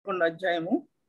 పదకొండు అధ్యాయము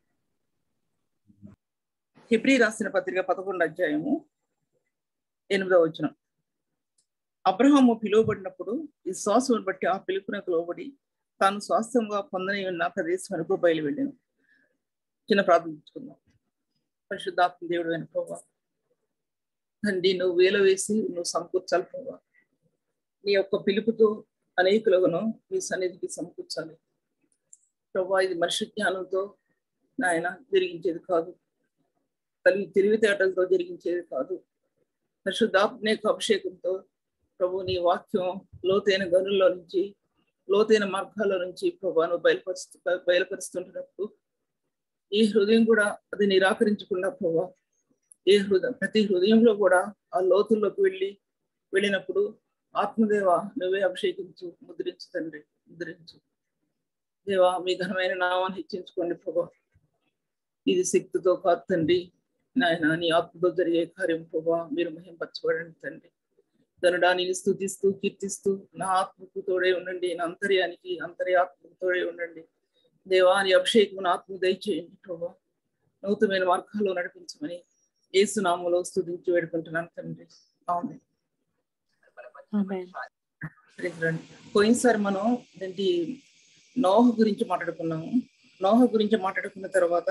హిబ్రీ రాసిన పత్రిక పదకొండు అధ్యాయము ఎనిమిదవ వచనం అబ్రహాము పిలువబడినప్పుడు విశ్వాసం బట్టి ఆ పిలుపునకు లోబడి తాను స్వాస్థ్యంగా పొందని ఉన్న ప్రదేశం వరకు బయలు వెళ్ళాను చిన్న ప్రార్థించుకుందాం పరిశుద్ధాత్మ దేవుడు వెనుకోవా తండ్రి నువ్వు వేల వేసి నువ్వు సమకూర్చాలి పోవా నీ యొక్క పిలుపుతో అనేకులను మీ సన్నిధికి సమకూర్చాలి ప్రభా ఇది మనిషి జ్ఞానంతో నాయన జరిగించేది కాదు తల్లి తెలివితేటలతో జరిగించేది కాదు పరిశుద్ధాత్మ యొక్క అభిషేకంతో ప్రభు నీ వాక్యం లోతైన గనుల్లో నుంచి లోతైన మార్గాల నుంచి ప్రభు నువ్వు బయలుపరుస్తు బయలుపరుస్తుంటున్నప్పుడు ఈ హృదయం కూడా అది నిరాకరించకుండా ప్రభా ఏ హృదయం ప్రతి హృదయంలో కూడా ఆ లోతుల్లోకి వెళ్ళి వెళ్ళినప్పుడు ఆత్మదేవ నువ్వే అభిషేకించు ముద్రించు తండ్రి ముద్రించు దేవా మీ ఘనమైన నామాన్ని హెచ్చించుకోండి ప్రభా ఇది శక్తితో కాదు తండ్రి నాయన నీ ఆత్మతో జరిగే కార్యం ప్రభా మీరు మహింపరచబడండి తండ్రి తనుడా నేను స్థుతిస్తూ కీర్తిస్తూ నా ఆత్మకు తోడే ఉండండి నా అంతర్యానికి అంతర్యాత్మకు తోడే ఉండండి దేవా నీ అభిషేకం ఆత్మ దయచేయండి ప్రభా నూతనమైన మార్గాల్లో నడిపించమని ఏసునామంలో స్థుతించి వేడుకుంటున్నాను తండ్రి అవును పోయినసారి మనం ఏంటి నోహ గురించి మాట్లాడుకున్నాము నోహ గురించి మాట్లాడుకున్న తర్వాత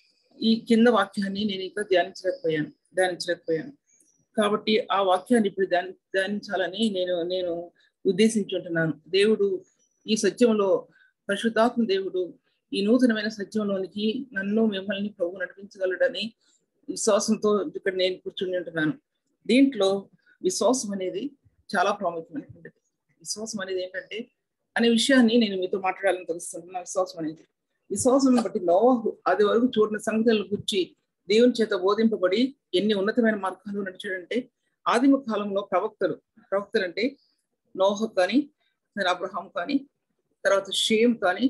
ఈ కింద వాక్యాన్ని నేను ఇంకా ధ్యానించలేకపోయాను ధ్యానించలేకపోయాను కాబట్టి ఆ వాక్యాన్ని ఇప్పుడు ధ్యాని ధ్యానించాలని నేను నేను ఉద్దేశించుంటున్నాను దేవుడు ఈ సత్యంలో పరిశుద్ధాత్మ దేవుడు ఈ నూతనమైన సత్యంలోనికి నన్ను మిమ్మల్ని ప్రభు నడిపించగలడని విశ్వాసంతో ఇక్కడ నేను కూర్చుని ఉంటున్నాను దీంట్లో విశ్వాసం అనేది చాలా ప్రాముఖ్యమైనటువంటిది విశ్వాసం అనేది ఏంటంటే అనే విషయాన్ని నేను మీతో మాట్లాడాలని తెలుస్తున్నాను విశ్వాసం అనేది విశ్వాసం బట్టి నోవాహు అది వరకు చూడని సంగతులను గుర్చి దేవుని చేత బోధింపబడి ఎన్ని ఉన్నతమైన మార్గాలు నడిచాడంటే ఆదిమ కాలంలో ప్రవక్తలు ప్రవక్తలు అంటే నోహ కానీ అబ్రహాం కానీ తర్వాత షేమ్ కానీ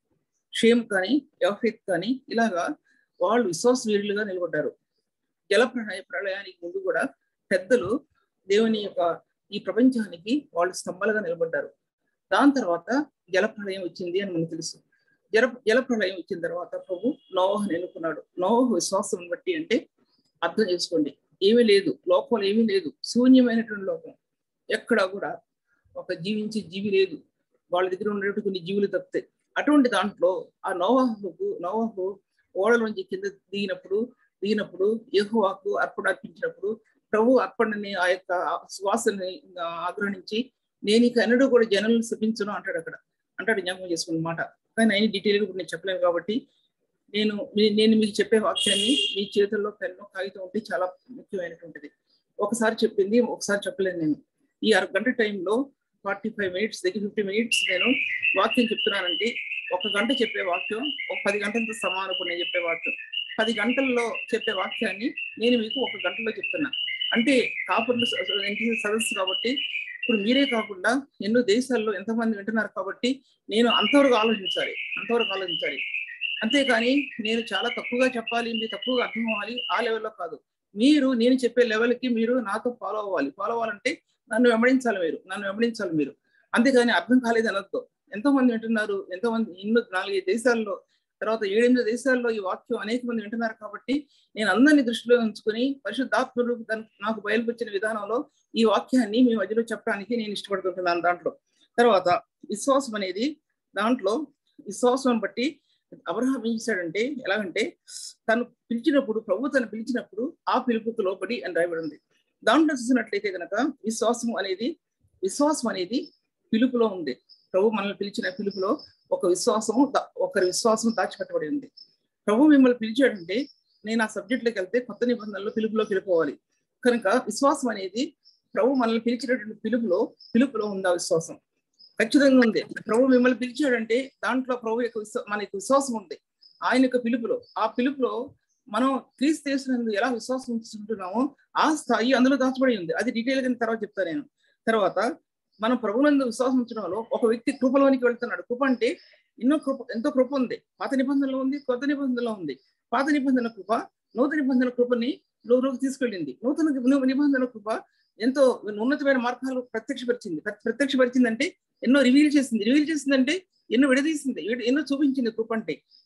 షేమ్ కానీ యఫీత్ కానీ ఇలాగా వాళ్ళు విశ్వాస వీరులుగా నిలబడ్డారు జల ప్రళయ ప్రళయానికి ముందు కూడా పెద్దలు దేవుని యొక్క ఈ ప్రపంచానికి వాళ్ళు స్తంభాలుగా నిలబడ్డారు దాని తర్వాత జల ప్రళయం వచ్చింది అని మనకు తెలుసు జల జల ప్రళయం వచ్చిన తర్వాత ప్రభు నోహను ఎన్నుకున్నాడు నోహ విశ్వాసం బట్టి అంటే అర్థం చేసుకోండి ఏమీ లేదు లోకంలో ఏమీ లేదు శూన్యమైనటువంటి లోకం ఎక్కడ కూడా ఒక జీవించే జీవి లేదు వాళ్ళ దగ్గర ఉన్నటువంటి కొన్ని జీవులు తప్పితే అటువంటి దాంట్లో ఆ నోవాహుకు నోవాహు ఓడలోంచి కింద దిగినప్పుడు దిగినప్పుడు యహోవాకు అర్పణ అర్పించినప్పుడు ప్రభు అర్పణని ఆ యొక్క శ్వాసని ఆగ్రహించి నేను ఇక ఎన్నడూ కూడా జనులను శపించను అంటాడు అక్కడ అంటాడు జ్ఞాపకం చేసుకున్న మాట కానీ ఆయన డీటెయిల్గా ఇప్పుడు నేను చెప్పలేను కాబట్టి నేను నేను మీకు చెప్పే వాక్యాన్ని మీ చేతుల్లో పెన్ను కాగితం ఉంటే చాలా ముఖ్యమైనటువంటిది ఒకసారి చెప్పింది ఒకసారి చెప్పలేను నేను ఈ అరగంట టైంలో ఫార్టీ ఫైవ్ మినిట్స్ దగ్గర ఫిఫ్టీ మినిట్స్ నేను వాక్యం చెప్తున్నానంటే ఒక గంట చెప్పే వాక్యం ఒక పది గంటలతో సమానపు నేను చెప్పే వాక్యం పది గంటల్లో చెప్పే వాక్యాన్ని నేను మీకు ఒక గంటలో చెప్తున్నా అంటే కాపుర్లు సదస్సు కాబట్టి ఇప్పుడు మీరే కాకుండా ఎన్నో దేశాల్లో ఎంతమంది వింటున్నారు కాబట్టి నేను అంతవరకు ఆలోచించాలి అంతవరకు ఆలోచించాలి అంతేకాని నేను చాలా తక్కువగా చెప్పాలి మీరు తక్కువగా అర్థం అవ్వాలి ఆ లెవెల్లో కాదు మీరు నేను చెప్పే లెవెల్కి మీరు నాతో ఫాలో అవ్వాలి ఫాలో అవ్వాలంటే నన్ను వెంబడించాలి మీరు నన్ను వెంబడించాలి మీరు అంతేగాని అర్థం కాలేదు అనొద్దు ఎంతో మంది వింటున్నారు ఎంతో మంది ఎన్నో నాలుగైదు దేశాల్లో తర్వాత ఏడెనిమిది దేశాల్లో ఈ వాక్యం అనేక మంది వింటున్నారు కాబట్టి నేను అందరినీ దృష్టిలో ఉంచుకొని పరిశుద్ధాత్మలు నాకు బయలుపరిచిన విధానంలో ఈ వాక్యాన్ని మీ మధ్యలో చెప్పడానికి నేను ఇష్టపడుతుంటున్నాను దాంట్లో తర్వాత విశ్వాసం అనేది దాంట్లో విశ్వాసం బట్టి అబ్రహాం ఏం చేశాడంటే ఎలాగంటే తను పిలిచినప్పుడు ప్రభు తను పిలిచినప్పుడు ఆ పిలుపుకు లోబడి అని రాయబడింది దాంట్లో చూసినట్లయితే కనుక విశ్వాసం అనేది విశ్వాసం అనేది పిలుపులో ఉంది ప్రభు మనల్ని పిలిచిన పిలుపులో ఒక విశ్వాసము ఒకరి విశ్వాసం దాచిపెట్టబడి ఉంది ప్రభు మిమ్మల్ని పిలిచాడంటే నేను ఆ సబ్జెక్ట్లోకి వెళ్తే కొత్త నిబంధనలో పిలుపులోకి వెళ్ళిపోవాలి కనుక విశ్వాసం అనేది ప్రభు మనల్ని పిలిచినటువంటి పిలుపులో పిలుపులో ఉంది ఆ విశ్వాసం ఖచ్చితంగా ఉంది ప్రభు మిమ్మల్ని పిలిచాడంటే దాంట్లో ప్రభు యొక్క విశ్వ మన యొక్క విశ్వాసం ఉంది ఆయన యొక్క పిలుపులో ఆ పిలుపులో మనం క్రీస్తు చేసినందుకు ఎలా విశ్వాసం ఉంచుకుంటున్నామో ఆ స్థాయి అందులో దాచబడి ఉంది అది డీటెయిల్ గా తర్వాత చెప్తాను నేను తర్వాత మనం ప్రభునందు విశ్వాసం ఉంచడంలో ఒక వ్యక్తి కృపలోనికి వెళ్తున్నాడు కృప అంటే ఎన్నో కృప ఎంతో కృప ఉంది పాత నిబంధనలో ఉంది కొత్త నిబంధనలో ఉంది పాత నిబంధన కృప నూతన నిబంధన కృపని లోకి తీసుకెళ్ళింది నూతన నిబంధన కృప ఎంతో ఉన్నతమైన మార్గాలు ప్రత్యక్షపరిచింది ప్రత్యక్షపరిచిందంటే ఎన్నో రివీల్ చేసింది రివీల్ చేసిందంటే ఎన్నో విడదీసింది ఎన్నో చూపించింది కృప అంటే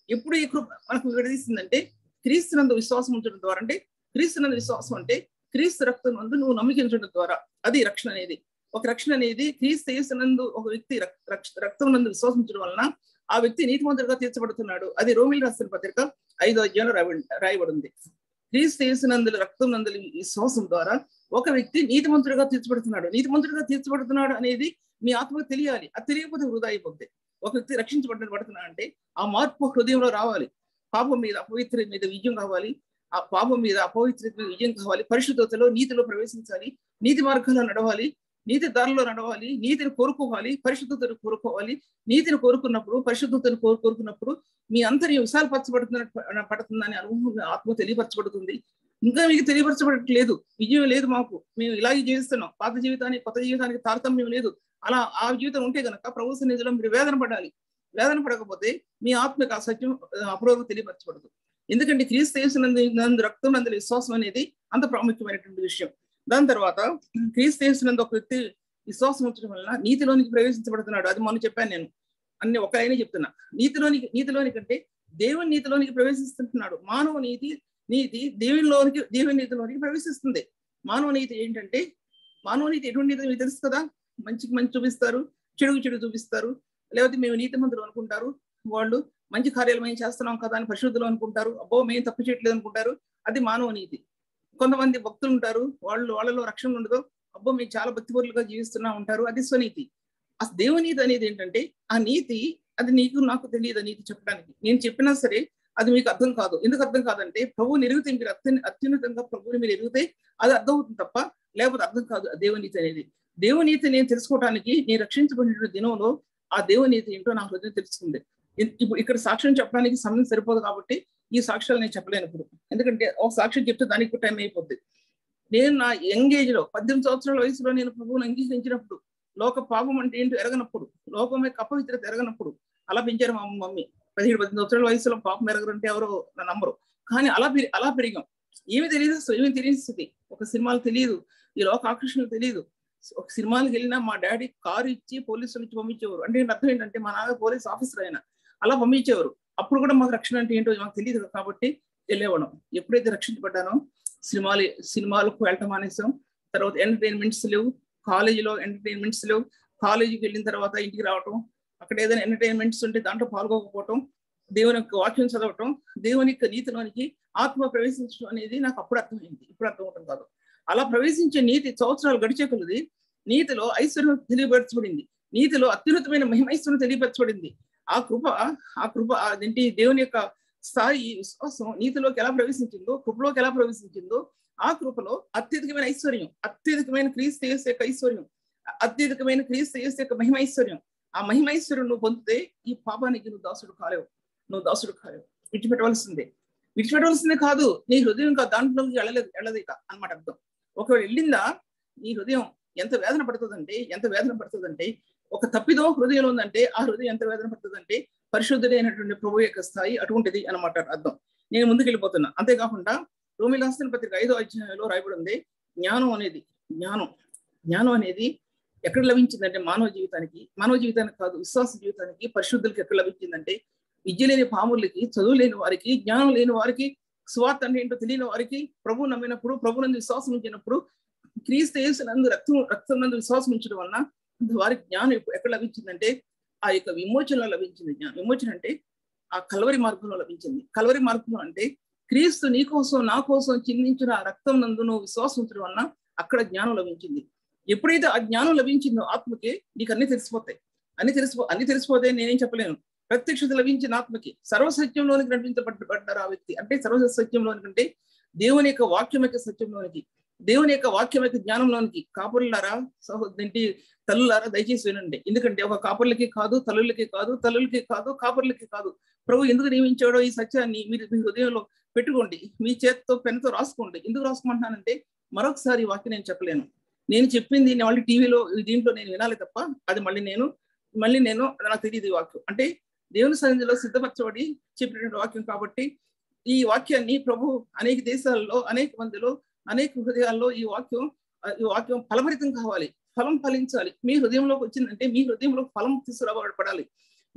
ఎప్పుడు ఈ కృప మనకు విడదీసిందంటే క్రీస్తునందు విశ్వాసం ఉంచడం ద్వారా అంటే క్రీస్తునందు విశ్వాసం అంటే క్రీస్తు రక్తం నందు నువ్వు నమ్మకించడం ద్వారా అది రక్షణ అనేది ఒక రక్షణ అనేది క్రీస్తు యేసునందు ఒక వ్యక్తి రక్తం నందు విశ్వాసించడం వలన ఆ వ్యక్తి నీతిమంతుడిగా తీర్చబడుతున్నాడు అది రోమిల్ రాసిన పత్రిక ఐదో అధ్యాయంలో రాయబడి ఉంది క్రీస్తు యేసునందుల రక్తం నందుల విశ్వాసం ద్వారా ఒక వ్యక్తి నీతిమంతుడిగా తీర్చబడుతున్నాడు నీతిమంతుడిగా తీర్చబడుతున్నాడు అనేది మీ ఆత్మకు తెలియాలి అది తెలియకపోతే వృధా అయిపోద్ది ఒక వ్యక్తి రక్షించబడ్డ పడుతున్నా అంటే ఆ మార్పు హృదయంలో రావాలి పాపం మీద అపవిత్ర మీద విజయం కావాలి ఆ పాపం మీద అపవిత్ర మీద విజయం కావాలి పరిశుద్ధతలో నీతిలో ప్రవేశించాలి నీతి మార్గంలో నడవాలి నీతి దారిలో నడవాలి నీతిని కోరుకోవాలి పరిశుద్ధతను కోరుకోవాలి నీతిని కోరుకున్నప్పుడు పరిశుద్ధతను కోరు కోరుకున్నప్పుడు మీ అంతర్యం విశాలపరచబడుతున్న పడుతుందని అనుభవం ఆత్మ తెలియపరచబడుతుంది ఇంకా మీకు తెలియపరచబడట్లేదు విజయం లేదు మాకు మేము ఇలాగే జీవిస్తున్నాం పాత జీవితానికి కొత్త జీవితానికి తారతమ్యం లేదు అలా ఆ జీవితం ఉంటే గనక ప్రభు సన్నిధిలో మీరు వేదన పడాలి వేదన పడకపోతే మీ ఆత్మకు ఆ సత్యం అపరోగం తెలియపరచబడదు ఎందుకంటే క్రీస్తు చేసినందు రక్తం నందు విశ్వాసం అనేది అంత ప్రాముఖ్యమైనటువంటి విషయం దాని తర్వాత క్రీస్తు చేసినందు ఒక వ్యక్తి విశ్వాసం ఉంచడం వలన నీతిలోనికి ప్రవేశించబడుతున్నాడు అది మొన్న చెప్పాను నేను అన్ని ఒక అయినా చెప్తున్నా నీతిలోనికి నీతిలోనికి అంటే దేవుని నీతిలోనికి ప్రవేశిస్తుంటున్నాడు మానవ నీతి నీతి దేవునిలోనికి దేవుని నీతిలోనికి ప్రవేశిస్తుంది మానవ నీతి ఏంటంటే మానవ నీతి ఎటువంటి నీతి మీకు తెలుసు కదా మంచికి మంచి చూపిస్తారు చెడుకు చెడు చూపిస్తారు లేకపోతే మేము నీతి మంత్రులు అనుకుంటారు వాళ్ళు మంచి కార్యాలు మేము చేస్తున్నాం కదా అని పరిశుద్ధులు అనుకుంటారు అబ్బో మేము తప్పు చేయట్లేదు అనుకుంటారు అది మానవ నీతి కొంతమంది భక్తులు ఉంటారు వాళ్ళు వాళ్ళలో రక్షణ ఉండదు అబ్బో మేము చాలా భక్తిపరులుగా జీవిస్తున్నా ఉంటారు అది స్వనీతి ఆ దేవునీతి అనేది ఏంటంటే ఆ నీతి అది నీకు నాకు తెలియదు నీతి చెప్పడానికి నేను చెప్పినా సరే అది మీకు అర్థం కాదు ఎందుకు అర్థం కాదంటే ప్రభు ఎరిగితే మీరు అత్య అత్యున్నతంగా ప్రభుని మీరు ఎరిగితే అది అర్థం అవుతుంది తప్ప లేకపోతే అర్థం కాదు దేవునీతి అనేది దేవునీతి నేను తెలుసుకోవడానికి నేను రక్షించబడిన దినంలో ఆ దేవునీతి ఏంటో నా హృదయం తెలుసుకుంది ఇప్పుడు ఇక్కడ సాక్ష్యం చెప్పడానికి సమయం సరిపోదు కాబట్టి ఈ సాక్ష్యాలు నేను చెప్పలేను ఇప్పుడు ఎందుకంటే ఒక సాక్ష్యం చెప్తే దానికి టైం అయిపోద్ది నేను నా యంగ్ ఏజ్ లో పద్దెనిమిది సంవత్సరాల వయసులో నేను ప్రభువుని అంగీకరించినప్పుడు లోక పాపం అంటే ఏంటో ఎరగనప్పుడు లోకం యొక్క అపవిత్రత ఎరగనప్పుడు అలా పెంచారు మా మమ్మీ పదిహేడు పద్దెనిమిది సంవత్సరాల వయసులో పాపం ఎరగరంటే ఎవరో నా నంబరు కానీ అలా పెరి అలా పెరిగాం ఏమి తెలియదు అసలు ఏమి తెలియని స్థితి ఒక సినిమాలు తెలియదు ఈ లోక ఆకర్షణలు తెలియదు ఒక సినిమాలకు వెళ్ళినా మా డాడీ కారు ఇచ్చి పోలీసులు ఇచ్చి పంపించేవారు అంటే అర్థం ఏంటంటే మా నాన్న పోలీస్ ఆఫీసర్ అయినా అలా పంపించేవారు అప్పుడు కూడా మాకు రక్షణ అంటే ఏంటో మాకు తెలియదు కాబట్టి వెళ్ళేవాళ్ళం ఎప్పుడైతే రక్షించబడ్డానో సినిమాలు సినిమాలకు వెళ్ళటం మానేసాం తర్వాత ఎంటర్టైన్మెంట్స్ లేవు కాలేజీలో ఎంటర్టైన్మెంట్స్ లేవు కాలేజీకి వెళ్ళిన తర్వాత ఇంటికి రావటం అక్కడ ఏదైనా ఎంటర్టైన్మెంట్స్ ఉంటే దాంట్లో పాల్గొకపోవటం దేవుని యొక్క వాక్యం చదవటం దేవుని యొక్క నీతిలోనికి ఆత్మ ప్రవేశించడం అనేది నాకు అప్పుడు అర్థమైంది ఇప్పుడు అర్థం అవటం కాదు అలా ప్రవేశించే నీతి సంవత్సరాలు గడిచే కొలది నీతిలో ఐశ్వర్యం తెలియపరచబడింది నీతిలో అత్యున్నతమైన మహిమైశ్వర్యం తెలియపరచబడింది ఆ కృప ఆ కృప అదేంటి దేవుని యొక్క స్థాయి విశ్వాసం నీతిలోకి ఎలా ప్రవేశించిందో కృపలోకి ఎలా ప్రవేశించిందో ఆ కృపలో అత్యధికమైన ఐశ్వర్యం అత్యధికమైన క్రీస్తు యేసు యొక్క ఐశ్వర్యం అత్యధికమైన క్రీస్తు యేసు యొక్క మహిమైశ్వర్యం ఆ మహిమైశ్వర్యం నువ్వు పొందితే ఈ పాపానికి నువ్వు దాసుడు కాలేవు నువ్వు దాసుడు కాలేవు విడిచిపెట్టవలసిందే విడిచిపెట్టవలసిందే కాదు నీ హృదయం ఇంకా దాంట్లోకి వెళ్ళలేదు వెళ్ళదు ఇక అనమాట అర్థం ఒకవేళ వెళ్ళిందా నీ హృదయం ఎంత వేదన పడుతుందంటే ఎంత వేదన పడుతుందంటే ఒక తప్పిదో హృదయంలో ఉందంటే ఆ హృదయం ఎంత వేదన పడుతుందంటే పరిశుద్ధుడైనటువంటి ప్రభు యొక్క స్థాయి అటువంటిది అనమాట అర్థం నేను ముందుకు వెళ్ళిపోతున్నా అంతేకాకుండా రోమిలాస్తన పత్రిక ఐదో అధ్యాయంలో రాయబడి ఉంది జ్ఞానం అనేది జ్ఞానం జ్ఞానం అనేది ఎక్కడ లభించిందంటే మానవ జీవితానికి మానవ జీవితానికి కాదు విశ్వాస జీవితానికి పరిశుద్ధులకి ఎక్కడ లభించిందంటే విద్య లేని పాములకి చదువు లేని వారికి జ్ఞానం లేని వారికి స్వార్థ అంటే ఏంటో తెలియని వారికి ప్రభు నమ్మినప్పుడు ప్రభు నందు విశ్వాసం ఉంచినప్పుడు క్రీస్తు యేసునందు రక్తం రక్తం నందు విశ్వాసం ఉంచడం వలన వారికి జ్ఞానం ఎక్కడ లభించిందంటే ఆ యొక్క విమోచనలో లభించింది జ్ఞానం విమోచన అంటే ఆ కలవరి మార్గంలో లభించింది కలవరి మార్గంలో అంటే క్రీస్తు నీ కోసం నా కోసం చిందించిన ఆ రక్తం నందు నువ్వు విశ్వాసం ఉంచడం వలన అక్కడ జ్ఞానం లభించింది ఎప్పుడైతే ఆ జ్ఞానం లభించిందో ఆత్మకి నీకు అన్ని తెలిసిపోతాయి అన్ని తెలిసిపో అన్ని తెలిసిపోతే నేనేం చెప్పలేను ప్రత్యక్షత లభించిన ఆత్మకి సర్వసత్యంలోనికి నడిపించబడ్డారు ఆ వ్యక్తి అంటే సర్వసత్యంలోనికి అంటే దేవుని యొక్క వాక్యం యొక్క సత్యంలోనికి దేవుని యొక్క వాక్యం యొక్క జ్ఞానంలోనికి కాపురులారా సహోదరి తల్లులారా దయచేసి వినండి ఎందుకంటే ఒక కాపుర్లకి కాదు తల్లులకి కాదు తల్లులకి కాదు కాపుర్లకి కాదు ప్రభు ఎందుకు నియమించాడో ఈ సత్యాన్ని మీరు మీ హృదయంలో పెట్టుకోండి మీ చేతితో పెన్తో రాసుకోండి ఎందుకు రాసుకుంటున్నానంటే మరొకసారి ఈ వాక్యం నేను చెప్పలేను నేను చెప్పింది మళ్ళీ టీవీలో దీంట్లో నేను వినాలి తప్ప అది మళ్ళీ నేను మళ్ళీ నేను నాకు తెలియదు ఈ వాక్యం అంటే దేవుని సన్నిధిలో సిద్ధపరచబడి చెప్పినటువంటి వాక్యం కాబట్టి ఈ వాక్యాన్ని ప్రభు అనేక దేశాల్లో అనేక మందిలో అనేక హృదయాల్లో ఈ వాక్యం ఈ వాక్యం ఫలభరితం కావాలి ఫలం ఫలించాలి మీ హృదయంలోకి వచ్చిందంటే మీ హృదయంలో ఫలం తీసుకురాబడాలి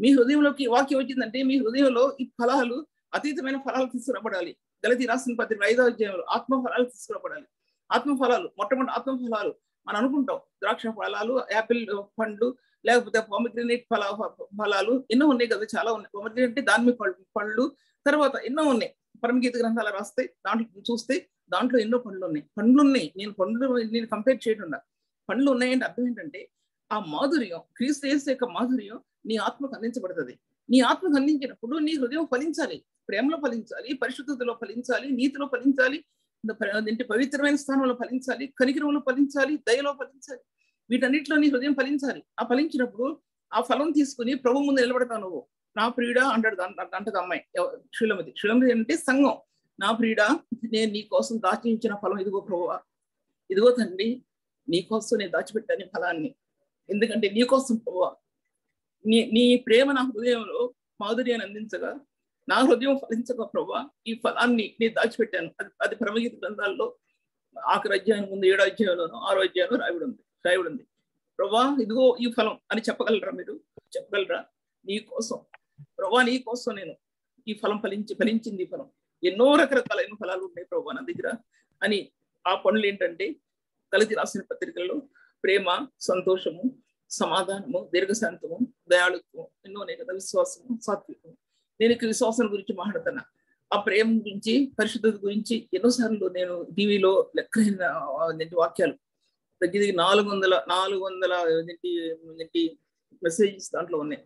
మీ హృదయంలోకి వాక్యం వచ్చిందంటే మీ హృదయంలో ఈ ఫలాలు అతీతమైన ఫలాలు తీసుకురాబడాలి గలతి రాసిన పత్రిక ఐదో అధ్యాయంలో ఆత్మ ఫలాలు తీసుకురాబడాలి ఆత్మ ఫలాలు మొట్టమొదటి ఆత్మ ఫలాలు మనం అనుకుంటాం ద్రాక్ష ఫలాలు యాపిల్ పండ్లు లేకపోతే పొమగ్రనేట్ ఫల ఫలాలు ఎన్నో ఉన్నాయి కదా చాలా ఉన్నాయి పొమగ్రనేట్ అంటే దాని పళ్ళు తర్వాత ఎన్నో ఉన్నాయి పరమగీత గ్రంథాలు రాస్తే దాంట్లో చూస్తే దాంట్లో ఎన్నో పండ్లు ఉన్నాయి పండ్లు ఉన్నాయి నేను పండ్లు నేను కంపేర్ చేయకుండా పండ్లు ఉన్నాయంటే అర్థం ఏంటంటే ఆ మాధుర్యం క్రీస్తు యేసు యొక్క మాధుర్యం నీ ఆత్మకు అందించబడుతుంది నీ ఆత్మకు అందించినప్పుడు నీ హృదయం ఫలించాలి ప్రేమలో ఫలించాలి పరిశుద్ధతలో ఫలించాలి నీతిలో ఫలించాలి ఇంటి పవిత్రమైన స్థానంలో ఫలించాలి కనికరంలో ఫలించాలి దయలో ఫలించాలి వీటన్నిటిలో నీ హృదయం ఫలించాలి ఆ ఫలించినప్పుడు ఆ ఫలం తీసుకుని ప్రభు ముందు నిలబడతావు నువ్వు నా ప్రియుడా అంటాడు అంటది అమ్మాయి శిలమతి శిలమతి అంటే సంఘం నా ప్రియుడా నేను నీ కోసం దాచించిన ఫలం ఇదిగో ప్రభువా ఇదిగో తండ్రి నీ కోసం నేను దాచిపెట్టాను ఫలాన్ని ఎందుకంటే నీ కోసం ప్రభువా నీ నీ ప్రేమ నా హృదయంలో మాధుర్యాన్ని అందించగా నా హృదయం ఫలించక ప్రభా ఈ ఫలాన్ని నేను దాచిపెట్టాను అది అది పరమగీత గ్రంథాల్లో ఆఖరి అధ్యాయం ముందు ఏడో అధ్యాయంలోనో ఆరో అధ్యాయంలో రాయబడి ఉంది రాయబడి ఉంది ప్రభా ఇదిగో ఈ ఫలం అని చెప్పగలరా మీరు చెప్పగలరా నీ కోసం ప్రభా నీ కోసం నేను ఈ ఫలం ఫలించి ఫలించింది ఈ ఫలం ఎన్నో రకరకాలైన ఫలాలు ఉన్నాయి ప్రభా నా దగ్గర అని ఆ పనులు ఏంటంటే కలిసి రాసిన పత్రికల్లో ప్రేమ సంతోషము సమాధానము దీర్ఘశాంతము దయాళుత్వం ఎన్నో ఉన్నాయి కదా విశ్వాసము సాత్వికము నేను ఇక్కడ విశ్వాసం గురించి మాట్లాడుతున్నా ఆ ప్రేమ గురించి పరిశుద్ధత గురించి ఎన్నోసార్లు నేను టీవీలో లెక్కలైన వాక్యాలు దగ్గర నాలుగు వందల నాలుగు వందల ఏంటి మెసేజెస్ దాంట్లో ఉన్నాయి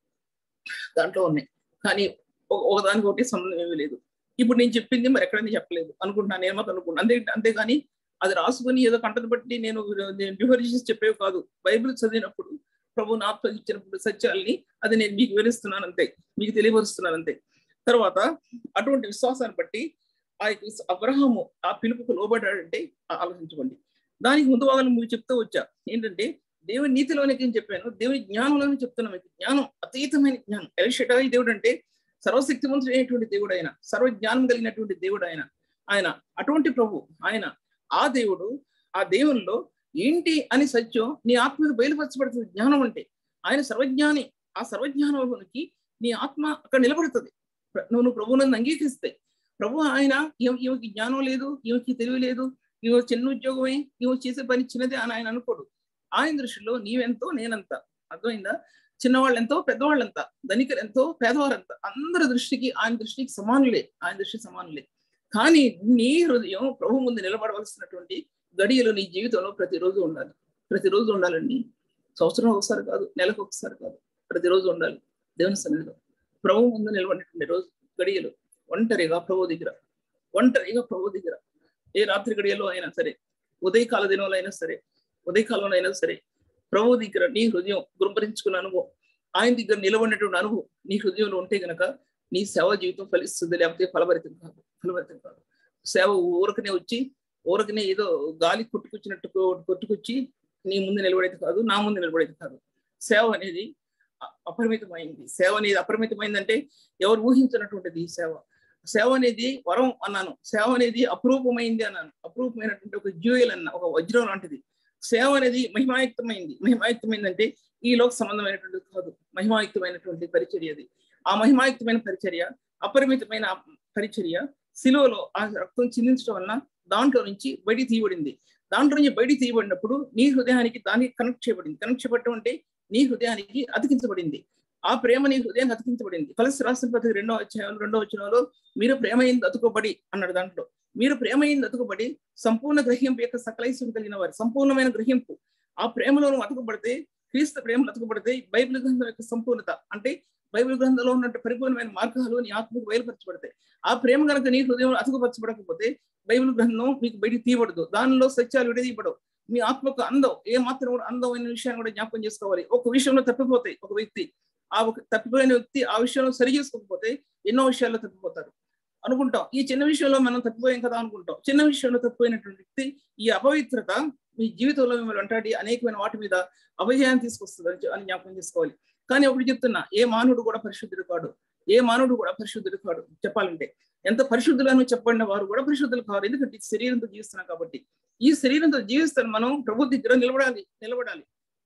దాంట్లో ఉన్నాయి కానీ ఒకదానికి ఒకటి సంబంధం ఏమీ లేదు ఇప్పుడు నేను చెప్పింది మరి ఎక్కడైనా చెప్పలేదు అనుకుంటున్నాను నేను మాత్రం అనుకుంటున్నాను అంతే అంతేగాని అది రాసుకుని ఏదో కంటను బట్టి నేను వివరించి చెప్పేవి కాదు బైబిల్ చదివినప్పుడు ప్రభు నాతో ఇచ్చినప్పుడు సత్యాల్ని అది నేను మీకు వివరిస్తున్నాను అంతే మీకు తెలియపరుస్తున్నాను అంతే తర్వాత అటువంటి విశ్వాసాన్ని బట్టి ఆ అబ్రహాము ఆ పిలుపుకు లోబడ్డాడంటే ఆలోచించుకోండి దానికి ముందు భాగంలో మీరు చెప్తూ వచ్చా ఏంటంటే దేవుని నీతిలోనే నేను చెప్పాను దేవుని జ్ఞానంలోనే చెప్తున్నా మీకు జ్ఞానం అతీతమైన జ్ఞానం ఎల్షటాయి దేవుడు అంటే సర్వశక్తివంతుడైనటువంటి దేవుడు ఆయన సర్వ జ్ఞానం కలిగినటువంటి దేవుడు ఆయన ఆయన అటువంటి ప్రభు ఆయన ఆ దేవుడు ఆ దేవుల్లో ఏంటి అని సత్యం నీ ఆత్మకు బయలుపరచబడుతుంది జ్ఞానం అంటే ఆయన సర్వజ్ఞాని ఆ సర్వజ్ఞానంలోనికి నీ ఆత్మ అక్కడ నిలబడుతుంది నువ్వు ప్రభువులను అంగీకరిస్తే ప్రభు ఆయన ఈమెకి జ్ఞానం లేదు ఈమెకి తెలివి లేదు ఈమె చిన్న ఉద్యోగమే ఈమె చేసే పని చిన్నదే అని ఆయన అనుకోడు ఆయన దృష్టిలో నీవెంతో నేనంత అర్థమైందా చిన్నవాళ్ళు ఎంతో పెద్దవాళ్ళు ఎంత ధనికులు ఎంతో పేదవారంత అందరి దృష్టికి ఆయన దృష్టికి సమానులే ఆయన దృష్టికి సమానులే కానీ నీ హృదయం ప్రభు ముందు నిలబడవలసినటువంటి గడియలు నీ జీవితంలో ప్రతిరోజు ఉండాలి ప్రతిరోజు ఉండాలండి సంవత్సరం ఒకసారి కాదు నెలకు ఒకసారి కాదు ప్రతిరోజు ఉండాలి దేవుని సన్నిధిలో ప్రభు ముందు నిలబడినటువంటి రోజు గడియలు ఒంటరిగా ప్రభు దగ్గర ఒంటరిగా ప్రభు దగ్గర ఏ రాత్రి గడియలో అయినా సరే ఉదయకాల దినంలో అయినా సరే ఉదయకాలంలో అయినా సరే ప్రభు దగ్గర నీ హృదయం గురుపరించుకున్న అనుభవం ఆయన దగ్గర నిలబడినటువంటి అనుభవం నీ హృదయంలో ఉంటే గనక నీ సేవ జీవితం ఫలిస్తుంది లేకపోతే ఫలభరితం కాదు ఫలభరితం కాదు సేవ ఊరకనే వచ్చి ఊరకనే ఏదో గాలి కొట్టుకొచ్చినట్టు కొట్టుకొచ్చి నీ ముందు నిలబడేది కాదు నా ముందు నిలబడేది కాదు సేవ అనేది అపరిమితమైంది సేవ అనేది అపరిమితమైందంటే ఎవరు ఊహించినటువంటిది ఈ సేవ సేవ అనేది వరం అన్నాను సేవ అనేది అపురూపమైంది అన్నాను అపురూపమైనటువంటి ఒక జ్యూయల్ అన్న ఒక వజ్రం లాంటిది సేవ అనేది మహిమాయుక్తమైంది మహిమాయుక్తమైందంటే ఈ లోక సంబంధమైనటువంటి కాదు మహిమాయుక్తమైనటువంటి పరిచర్య అది ఆ మహిమాయుక్తమైన పరిచర్య అపరిమితమైన పరిచర్య శిలువలో ఆ రక్తం చిందించడం వలన దాంట్లో నుంచి బయట తీయబడింది దాంట్లో నుంచి బయట తీయబడినప్పుడు నీ హృదయానికి దానికి కనెక్ట్ చేయబడింది కనెక్ట్ చేయబడటం అంటే నీ హృదయానికి అతికించబడింది ఆ ప్రేమ నీ హృదయానికి అతికించబడింది కలసి రాసిన పత్రిక రెండో అధ్యాయం రెండో వచనంలో మీరు ప్రేమయింది అతుకోబడి అన్నాడు దాంట్లో మీరు ప్రేమయింది అతుకుబడి సంపూర్ణ గ్రహింపు యొక్క సకలైశ్యం కలిగిన వారు సంపూర్ణమైన గ్రహింపు ఆ ప్రేమలో నువ్వు అతుకుబడితే క్రీస్తు ప్రేమలు అతుకుబడితే బైబిల్ గ్రంథం యొక్క సంపూర్ణత అంటే బైబిల్ గ్రంథంలో ఉన్నట్టు పరిపూర్ణమైన మార్గాలు నీ ఆత్మకు బయలుపరచబడతాయి ఆ ప్రేమ కనుక నీ హృదయంలో అతుకుపరచబడకపోతే బైబిల్ గ్రంథం మీకు బయటికి తీయబడదు దానిలో సత్యాలు విడదీయబడవు మీ ఆత్మకు అందం ఏ మాత్రం కూడా అందమైన విషయాన్ని కూడా జ్ఞాపకం చేసుకోవాలి ఒక విషయంలో తప్పిపోతాయి ఒక వ్యక్తి ఆ ఒక తప్పిపోయిన వ్యక్తి ఆ విషయంలో సరి చేసుకోకపోతే ఎన్నో విషయాల్లో తప్పిపోతారు అనుకుంటాం ఈ చిన్న విషయంలో మనం తప్పిపోయాం కదా అనుకుంటాం చిన్న విషయంలో తప్పిపోయినటువంటి వ్యక్తి ఈ అపవిత్రత మీ జీవితంలో మిమ్మల్ని వెంటాడి అనేకమైన వాటి మీద అభయాన్ని తీసుకొస్తుంది అని జ్ఞాపకం చేసుకోవాలి కానీ ఒకటి చెప్తున్నా ఏ మానవుడు కూడా పరిశుద్ధుడు కాడు ఏ మానవుడు కూడా పరిశుద్ధుడు కాడు చెప్పాలంటే ఎంత పరిశుద్ధులను చెప్పబడిన వారు కూడా పరిశుద్ధులు కాదు ఎందుకంటే శరీరంతో జీవిస్తున్నాం కాబట్టి ఈ శరీరంతో జీవిస్తాను మనం ప్రభు దగ్గర నిలబడాలి నిలబడాలి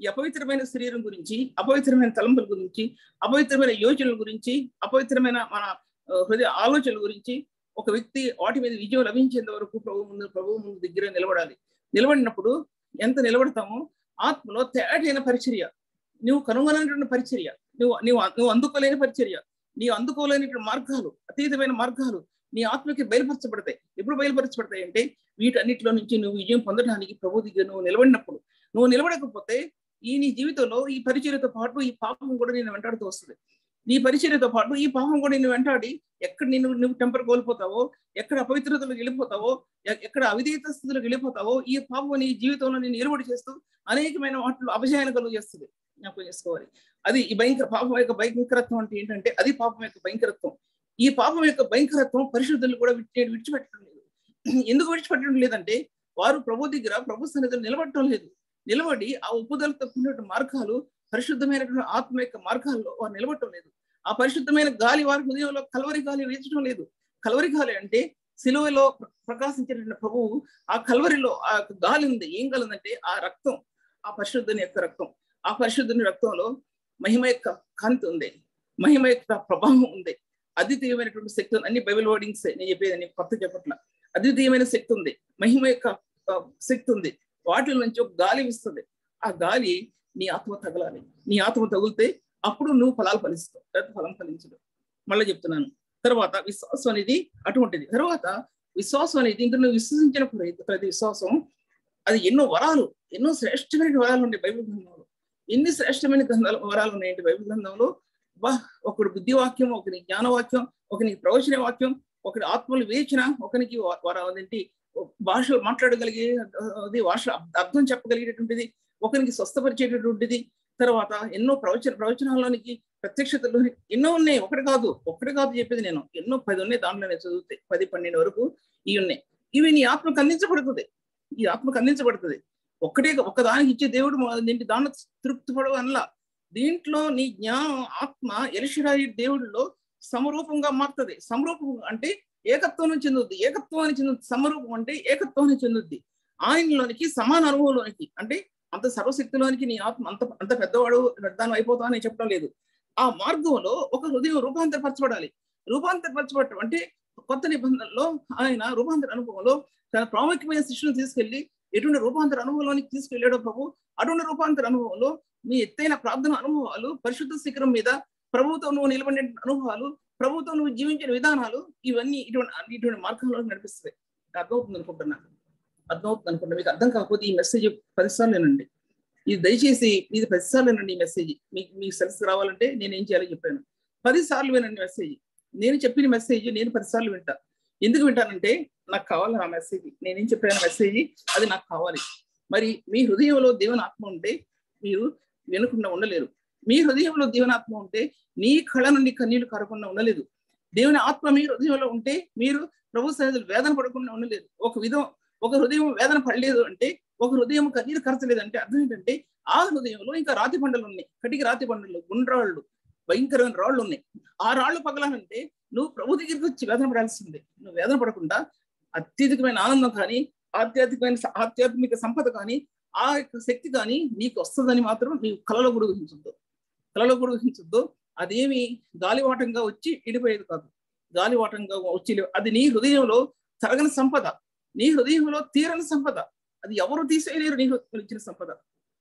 ఈ అపవిత్రమైన శరీరం గురించి అపవిత్రమైన తలంపుల గురించి అపవిత్రమైన యోచనల గురించి అపవిత్రమైన మన హృదయ ఆలోచనల గురించి ఒక వ్యక్తి వాటి మీద విజయం లభించేంత వరకు ప్రభు ముందు ప్రభు ముందు దగ్గర నిలబడాలి నిలబడినప్పుడు ఎంత నిలబడతామో ఆత్మలో తేటైన పరిచర్య నువ్వు కనుగొనటువంటి పరిచర్య నువ్వు నువ్వు నువ్వు అందుకోలేని పరిచర్య నీ అందుకోలేని మార్గాలు అతీతమైన మార్గాలు నీ ఆత్మకి బయలుపరచబడతాయి ఎప్పుడు బయలుపరచబడతాయి అంటే వీటన్నిటిలో నుంచి నువ్వు విజయం పొందడానికి ప్రభు దగ్గర నువ్వు నిలబడినప్పుడు నువ్వు నిలబడకపోతే ఈ నీ జీవితంలో ఈ పరిచర్యతో పాటు ఈ పాపం కూడా నేను వెంటాడుతూ వస్తుంది నీ పరిచర్యతో పాటు ఈ పాపం కూడా నేను వెంటాడి ఎక్కడ నేను నువ్వు టెంపర్ కోల్పోతావో ఎక్కడ అపవిత్రతలకు వెళ్ళిపోతావో ఎక్కడ అవిధేయత స్థితిలోకి వెళ్ళిపోతావో ఈ పాపం నీ జీవితంలో నేను నిలబడి చేస్తూ అనేకమైన వాటిలో అపజయాన్ని కలుగు చేస్తుంది జ్ఞాపకం చేసుకోవాలి అది ఈ భయంకర పాపం యొక్క భయంకరత్వం అంటే ఏంటంటే అది పాపం యొక్క భయంకరత్వం ఈ పాపం యొక్క భయంకరత్వం పరిశుద్ధులు కూడా విడిచి విడిచిపెట్టడం లేదు ఎందుకు విడిచిపెట్టడం లేదంటే వారు ప్రభు దగ్గర ప్రభు సన్నిధిలో నిలబడటం లేదు నిలబడి ఆ ఉప్పుదలతో కూడిన మార్గాలు పరిశుద్ధమైనటువంటి ఆత్మ యొక్క మార్గాల్లో వారు నిలబడటం లేదు ఆ పరిశుద్ధమైన గాలి వారి హృదయంలో కలవరి గాలి వీచడం లేదు కలవరి గాలి అంటే సిలువలో ప్రకాశించినటువంటి ప్రభువు ఆ కలవరిలో ఆ గాలి ఉంది ఏం కలదంటే ఆ రక్తం ఆ పరిశుద్ధుని యొక్క రక్తం ఆ పరిశుద్ధుని రక్తంలో మహిమ యొక్క కాంతి ఉంది మహిమ యొక్క ప్రభావం ఉంది అద్వితీయమైనటువంటి శక్తి ఉంది అన్ని బైబిల్ వర్డింగ్స్ నేను చెప్పేది నేను కొత్త చెప్పట్ల అద్వితీయమైన శక్తి ఉంది మహిమ యొక్క శక్తి ఉంది వాటి నుంచి ఒక గాలి ఇస్తుంది ఆ గాలి నీ ఆత్మ తగలాలి నీ ఆత్మ తగిలితే అప్పుడు నువ్వు ఫలాలు ఫలిస్తావు లేకపోతే ఫలం ఫలించదు మళ్ళీ చెప్తున్నాను తర్వాత విశ్వాసం అనేది అటువంటిది తర్వాత విశ్వాసం అనేది ఇంకా నువ్వు విశ్వసించిన ప్రతి విశ్వాసం అది ఎన్నో వరాలు ఎన్నో శ్రేష్టమైన వరాలు ఉన్నాయి బైబిల్ గ్రంథంలో ఎన్ని శ్రేష్టమైన గ్రంథాలు వరాలు ఉన్నాయండి బైబిల్ గ్రంథంలో బా ఒకడు బుద్ధివాక్యం ఒకని జ్ఞానవాక్యం ఒకనికి ప్రవచన వాక్యం ఒకటి ఆత్మలు వేచిన ఒకనికి ఏంటి భాషలు మాట్లాడగలిగే అది భాష అర్థం చెప్పగలిగేటటువంటిది ఒకరికి స్వస్థపరిచేటటువంటిది తర్వాత ఎన్నో ప్రవచన ప్రవచనాల్లోనికి ప్రత్యక్షతలోని ఎన్నో ఉన్నాయి ఒకటి కాదు ఒకటి కాదు చెప్పేది నేను ఎన్నో పది ఉన్నాయి దాంట్లోనే చదువుతాయి పది పన్నెండు వరకు ఇవి ఉన్నాయి ఇవి నీ ఆత్మకు అందించబడుతుంది ఈ ఆత్మకు అందించబడుతుంది ఒక్కటే ఒకదానికి ఇచ్చే దేవుడు దీంట్లో దాంట్లో తృప్తి పడవు అనలా దీంట్లో నీ జ్ఞానం ఆత్మ ఎలిషిరాయి దేవుడిలో సమరూపంగా మారుతుంది సమరూపం అంటే ఏకత్వం చెందుద్ది ఏకత్వాన్ని చెందుద్ది సమరూపం అంటే ఏకత్వాన్ని చెందుద్ది ఆయనలోనికి సమాన అనుభవంలోనికి అంటే అంత సర్వశక్తిలోనికి నీ ఆత్మ అంత అంత పెద్దవాడు పెద్దాను అయిపోతా అని చెప్పడం లేదు ఆ మార్గంలో ఒక హృదయం రూపాంతరపరచబడాలి రూపాంతరపరచబడటం అంటే కొత్త నిబంధనలో ఆయన రూపాంతర అనుభవంలో తన ప్రాముఖ్యమైన శిష్యులను తీసుకెళ్లి ఎటువంటి రూపాంతర అనుభవంలోనికి తీసుకెళ్లాడో ప్రభు అటువంటి రూపాంతర అనుభవంలో నీ ఎత్తైన ప్రార్థన అనుభవాలు పరిశుద్ధ శిఖరం మీద ప్రభుత్వం నువ్వు నిలబడిన అనుభవాలు ప్రభుత్వం నువ్వు జీవించిన విధానాలు ఇవన్నీ ఇటువంటి ఇటువంటి మార్గంలో నడిపిస్తాయి అర్థమవుతుంది అనుకుంటున్నాను అర్థమవుతుంది అనుకుంటున్నా మీకు అర్థం కాకపోతే ఈ మెసేజ్ పదిసార్లు వినండి ఇది దయచేసి ఇది పదిసార్లు వినండి ఈ మెసేజ్ మీకు మీకు సెల్స్ రావాలంటే నేను ఏం చేయాలో చెప్పాను పది సార్లు వినండి మెసేజ్ నేను చెప్పిన మెసేజ్ నేను పదిసార్లు వింటా ఎందుకు వింటానంటే నాకు కావాలి ఆ మెసేజ్ నేనేం చెప్పిన మెసేజ్ అది నాకు కావాలి మరి మీ హృదయంలో దేవుని ఆత్మ ఉంటే మీరు వినకుండా ఉండలేరు మీ హృదయంలో దేవుని ఆత్మ ఉంటే నీ కళ నుండి కన్నీళ్లు కారకుండా ఉండలేదు దేవుని ఆత్మ మీ హృదయంలో ఉంటే మీరు ప్రభు సన్నిధులు వేదన పడకుండా ఉండలేదు ఒక విధం ఒక హృదయం వేదన పడలేదు అంటే ఒక హృదయం కన్నీరు కరచలేదు అంటే అర్థం ఏంటంటే ఆ హృదయంలో ఇంకా రాతి బండలు ఉన్నాయి కటికి రాతి బండలు గుండ్రాళ్ళు భయంకరమైన రాళ్ళు ఉన్నాయి ఆ రాళ్ళు పగలాలంటే నువ్వు ప్రభు దగ్గరికి వచ్చి వేదన పడాల్సిందే నువ్వు వేదన పడకుండా అత్యధికమైన ఆనందం కానీ ఆధ్యాత్మికమైన ఆధ్యాత్మిక సంపద కానీ ఆ యొక్క శక్తి కానీ నీకు వస్తుందని మాత్రం నీవు కలలో కూడా ఊహించొద్దు కలలో కూడా ఊహించొద్దు అదేమి గాలివాటంగా వచ్చి ఇడిపోయేది కాదు గాలివాటంగా వచ్చి అది నీ హృదయంలో తరగని సంపద నీ హృదయంలో తీరని సంపద అది ఎవరు తీసేయలేరు నీ ఇచ్చిన సంపద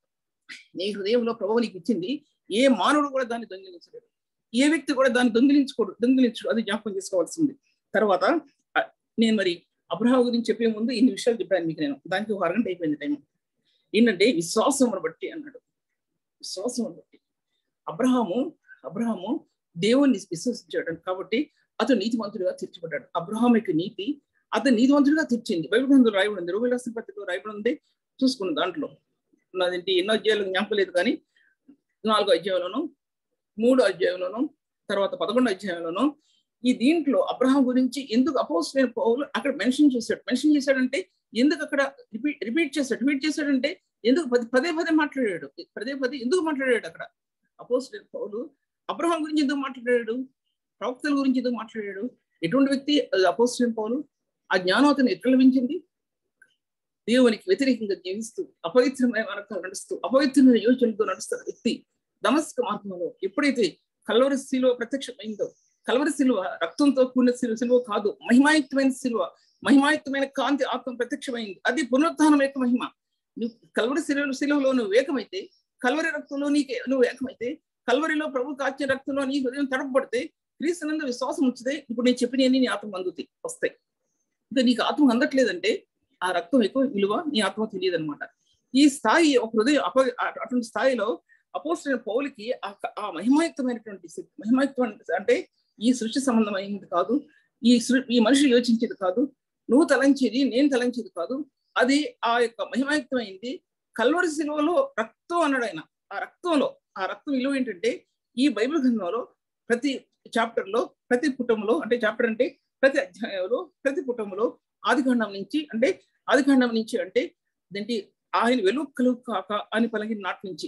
నీ హృదయంలో ప్రభు నీకు ఇచ్చింది ఏ మానవుడు కూడా దాన్ని దొంగిలించలేడు ఏ వ్యక్తి కూడా దాన్ని దొంగిలించుకోడు దొంగిలించు అది జ్ఞాపకం చేసుకోవాల్సింది తర్వాత నేను మరి అబ్రహాం గురించి చెప్పే ముందు ఇన్ని విషయాలు చెప్పాను మీకు నేను దానికి ఒక అరగంట అయిపోయింది టైం ఏంటంటే విశ్వాసం బట్టి అన్నాడు విశ్వాసం బట్టి అబ్రహాము అబ్రహాము దేవుణ్ణి విశ్వసించాడు కాబట్టి అతను నీతిమంతుడిగా తీర్చబడ్డాడు అబ్రహాం యొక్క నీతి అతను నీతివంతుడిగా తీర్చింది బైబిల్ గ్రంథంలో రాయబడి ఉంది రూబిల్ పత్రికలో రాయబడి ఉంది చూసుకున్న దాంట్లో నాదేంటి ఎన్నో అధ్యాయులు జ్ఞాపకం లేదు కానీ నాలుగో అధ్యాయంలోను మూడో అధ్యాయంలోను తర్వాత పదకొండో అధ్యాయంలోను ఈ దీంట్లో అబ్రహాం గురించి ఎందుకు అపోజ్ పౌలు అక్కడ మెన్షన్ చేశాడు మెన్షన్ చేశాడంటే ఎందుకు అక్కడ రిపీట్ రిపీట్ చేశాడు రిపీట్ చేశాడంటే ఎందుకు పదే పదే పదే మాట్లాడాడు పదే పదే ఎందుకు మాట్లాడాడు అక్కడ అపోజ్ పౌలు అబ్రహాం గురించి ఎందుకు మాట్లాడాడు ప్రవక్తల గురించి ఎందుకు మాట్లాడాడు ఎటువంటి వ్యక్తి అపోజ్ పౌలు ఆ జ్ఞానం అతను ఎట్లా లభించింది దేవునికి వ్యతిరేకంగా జీవిస్తూ అపవిత్రమైన మార్గాలు నడుస్తూ అపవిత్రమైన యోచనలతో నడుస్తున్న వ్యక్తి దమస్క మార్గంలో ఎప్పుడైతే కలవరి శిలువ ప్రత్యక్షమైందో కలవరి శిలువ రక్తంతో కూడిన శిలువ శిలువ కాదు మహిమాయుక్తమైన శిలువ మహిమాయుక్తమైన కాంతి ఆత్మ ప్రత్యక్షమైంది అది పునరుత్థానం యొక్క మహిమ నువ్వు కలవరి శిలువ శిలువలో నువ్వు ఏకమైతే కలవరి రక్తంలో నీకే నువ్వు ఏకమైతే కలవరిలో ప్రభు కాచిన రక్తంలో నీ హృదయం తడపబడితే క్రీస్తునందు విశ్వాసం ఉంచితే ఇప్పుడు నేను చెప్పినవన్నీ నీ ఆత్మ అందుతాయి వస్తాయి ఇంకా నీకు ఆత్మ అందట్లేదంటే ఆ రక్తం ఎక్కువ విలువ నీ ఆత్మ తెలియదు అనమాట ఈ స్థాయి ఒక హృదయం అప అటువంటి స్థాయిలో అపోసిన పౌలికి ఆ మహిమాయుక్తమైనటువంటి మహిమాయుక్తమైన అంటే ఈ సృష్టి సంబంధమైనది కాదు ఈ ఈ మనిషి యోచించేది కాదు నువ్వు తలంచేది నేను తలంచేది కాదు అది ఆ యొక్క మహిమాయుక్తమైంది కల్వరి శిలువలో రక్తం అన్నాడు ఆయన ఆ రక్తంలో ఆ రక్తం విలువ ఏంటంటే ఈ బైబిల్ గ్రంథంలో ప్రతి చాప్టర్ లో ప్రతి పుటంలో అంటే చాప్టర్ అంటే ప్రతి అధ్యాయంలో ప్రతి పుటంలో ఆదికాండం నుంచి అంటే ఆదికాండం నుంచి అంటే ఏంటి ఆయన వెలుగు కలుగు కాక అని పలికిన నాటి నుంచి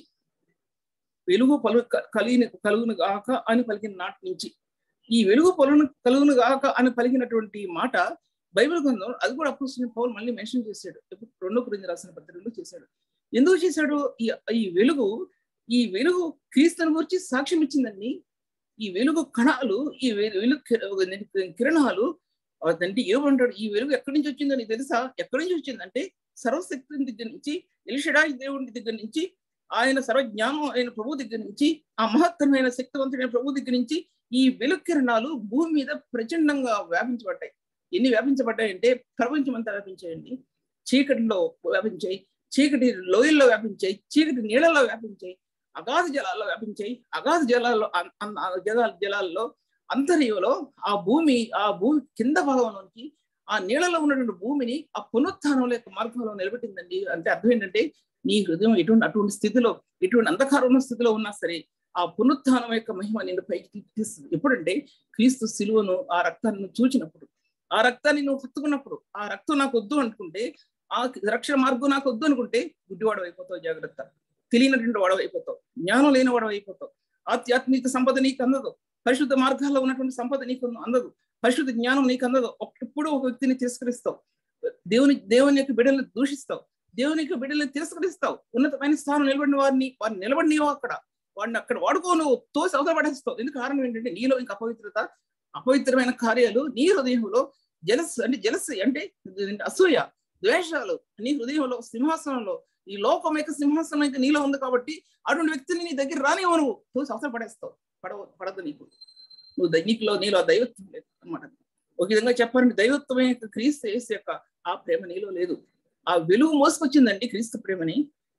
వెలుగు పలు కలిగిన కలుగును గాక అని పలికిన నాటి నుంచి ఈ వెలుగు పొలను కలుగును గాక అని పలికినటువంటి మాట బైబిల్ గ్రంథం అది కూడా అప్పుడు పౌల్ మళ్ళీ మెన్షన్ చేశాడు రెండో గురించి రాసిన పత్రికలో చేశాడు ఎందుకు చేశాడు ఈ ఈ వెలుగు ఈ వెలుగు క్రీస్తుని గురించి సాక్ష్యం ఇచ్చిందండి ఈ వెలుగు కణాలు ఈ వెలుగు కిరణాలు అంటే ఏమంటాడు ఈ వెలుగు ఎక్కడి నుంచి వచ్చిందని తెలుసా ఎక్కడి నుంచి వచ్చిందంటే సర్వశక్తి దగ్గర నుంచి ఎలిషడాయి దేవుడి దగ్గర నుంచి ఆయన సర్వజ్ఞానం అయిన ప్రభు దగ్గర నుంచి ఆ మహత్తరమైన శక్తివంతుడైన ప్రభు దగ్గర నుంచి ఈ వెలుగు కిరణాలు భూమి మీద ప్రచండంగా వ్యాపించబడ్డాయి ఎన్ని వ్యాపించబడ్డాయంటే ప్రపంచం అంతా వ్యాపించాయండి చీకటిలో వ్యాపించాయి చీకటి లోయల్లో వ్యాపించాయి చీకటి నీళ్ళలో వ్యాపించాయి అగాధ జలాల్లో వ్యాపించాయి అగాధ జలాల్లో జలాల జలాల్లో అంతర్యంలో ఆ భూమి ఆ భూమి కింద భాగంలోనికి ఆ నీళ్ళలో ఉన్నటువంటి భూమిని ఆ పునరుత్థానం యొక్క మార్గంలో నిలబెట్టిందండి అంటే అర్థం ఏంటంటే నీ హృదయం ఎటువంటి అటువంటి స్థితిలో ఎటువంటి అంధకారం ఉన్న స్థితిలో ఉన్నా సరే ఆ పునరుత్థానం యొక్క మహిమ నేను పైకి తీస్తుంది ఎప్పుడంటే క్రీస్తు సిలువను ఆ రక్తాన్ని చూచినప్పుడు ఆ రక్తాన్ని నువ్వు హత్తుకున్నప్పుడు ఆ రక్తం నాకు వద్దు అనుకుంటే ఆ రక్షణ మార్గం నాకు వద్దు అనుకుంటే గుడ్డివాడు అయిపోతావు జాగ్రత్త తెలియనటువంటి వాడవ అయిపోతావు జ్ఞానం లేని వాడవ అయిపోతావు ఆధ్యాత్మిక సంపద నీకు అందదు పరిశుద్ధ మార్గాల్లో ఉన్నటువంటి సంపద నీకు అందదు పరిశుద్ధ జ్ఞానం నీకు అందదు ఎప్పుడు ఒక వ్యక్తిని తిరస్కరిస్తావు దేవుని దేవుని యొక్క బిడ్డలను దూషిస్తావు దేవుని యొక్క బిడ్డలను తిరస్కరిస్తావు ఉన్నతమైన స్థానం నిలబడిన వారిని వారిని నిలబడినవు అక్కడ వాడిని అక్కడ వాడుకో నువ్వు తోసి అవతల పడేస్తావు ఎందుకు కారణం ఏంటంటే నీలో ఇంకా అపవిత్రత అపవిత్రమైన కార్యాలు నీ హృదయంలో జలస్ అంటే జలస్ అంటే అసూయ ద్వేషాలు నీ హృదయంలో సింహాసనంలో ఈ లోకం యొక్క సింహాసనం అయితే నీలో ఉంది కాబట్టి అటువంటి వ్యక్తిని నీ దగ్గర రానివ్వ నువ్వు తోసి అవసరం పడేస్తావు పడవ పడదు నీకు నువ్వు నీకులో నీలో దైవత్వం లేదు అనమాట ఒక విధంగా చెప్పాలంటే దైవత్వం యొక్క క్రీస్తు యేసు యొక్క ఆ ప్రేమ నీలో లేదు ఆ వెలుగు మోసుకొచ్చిందండి క్రీస్తు ప్రేమని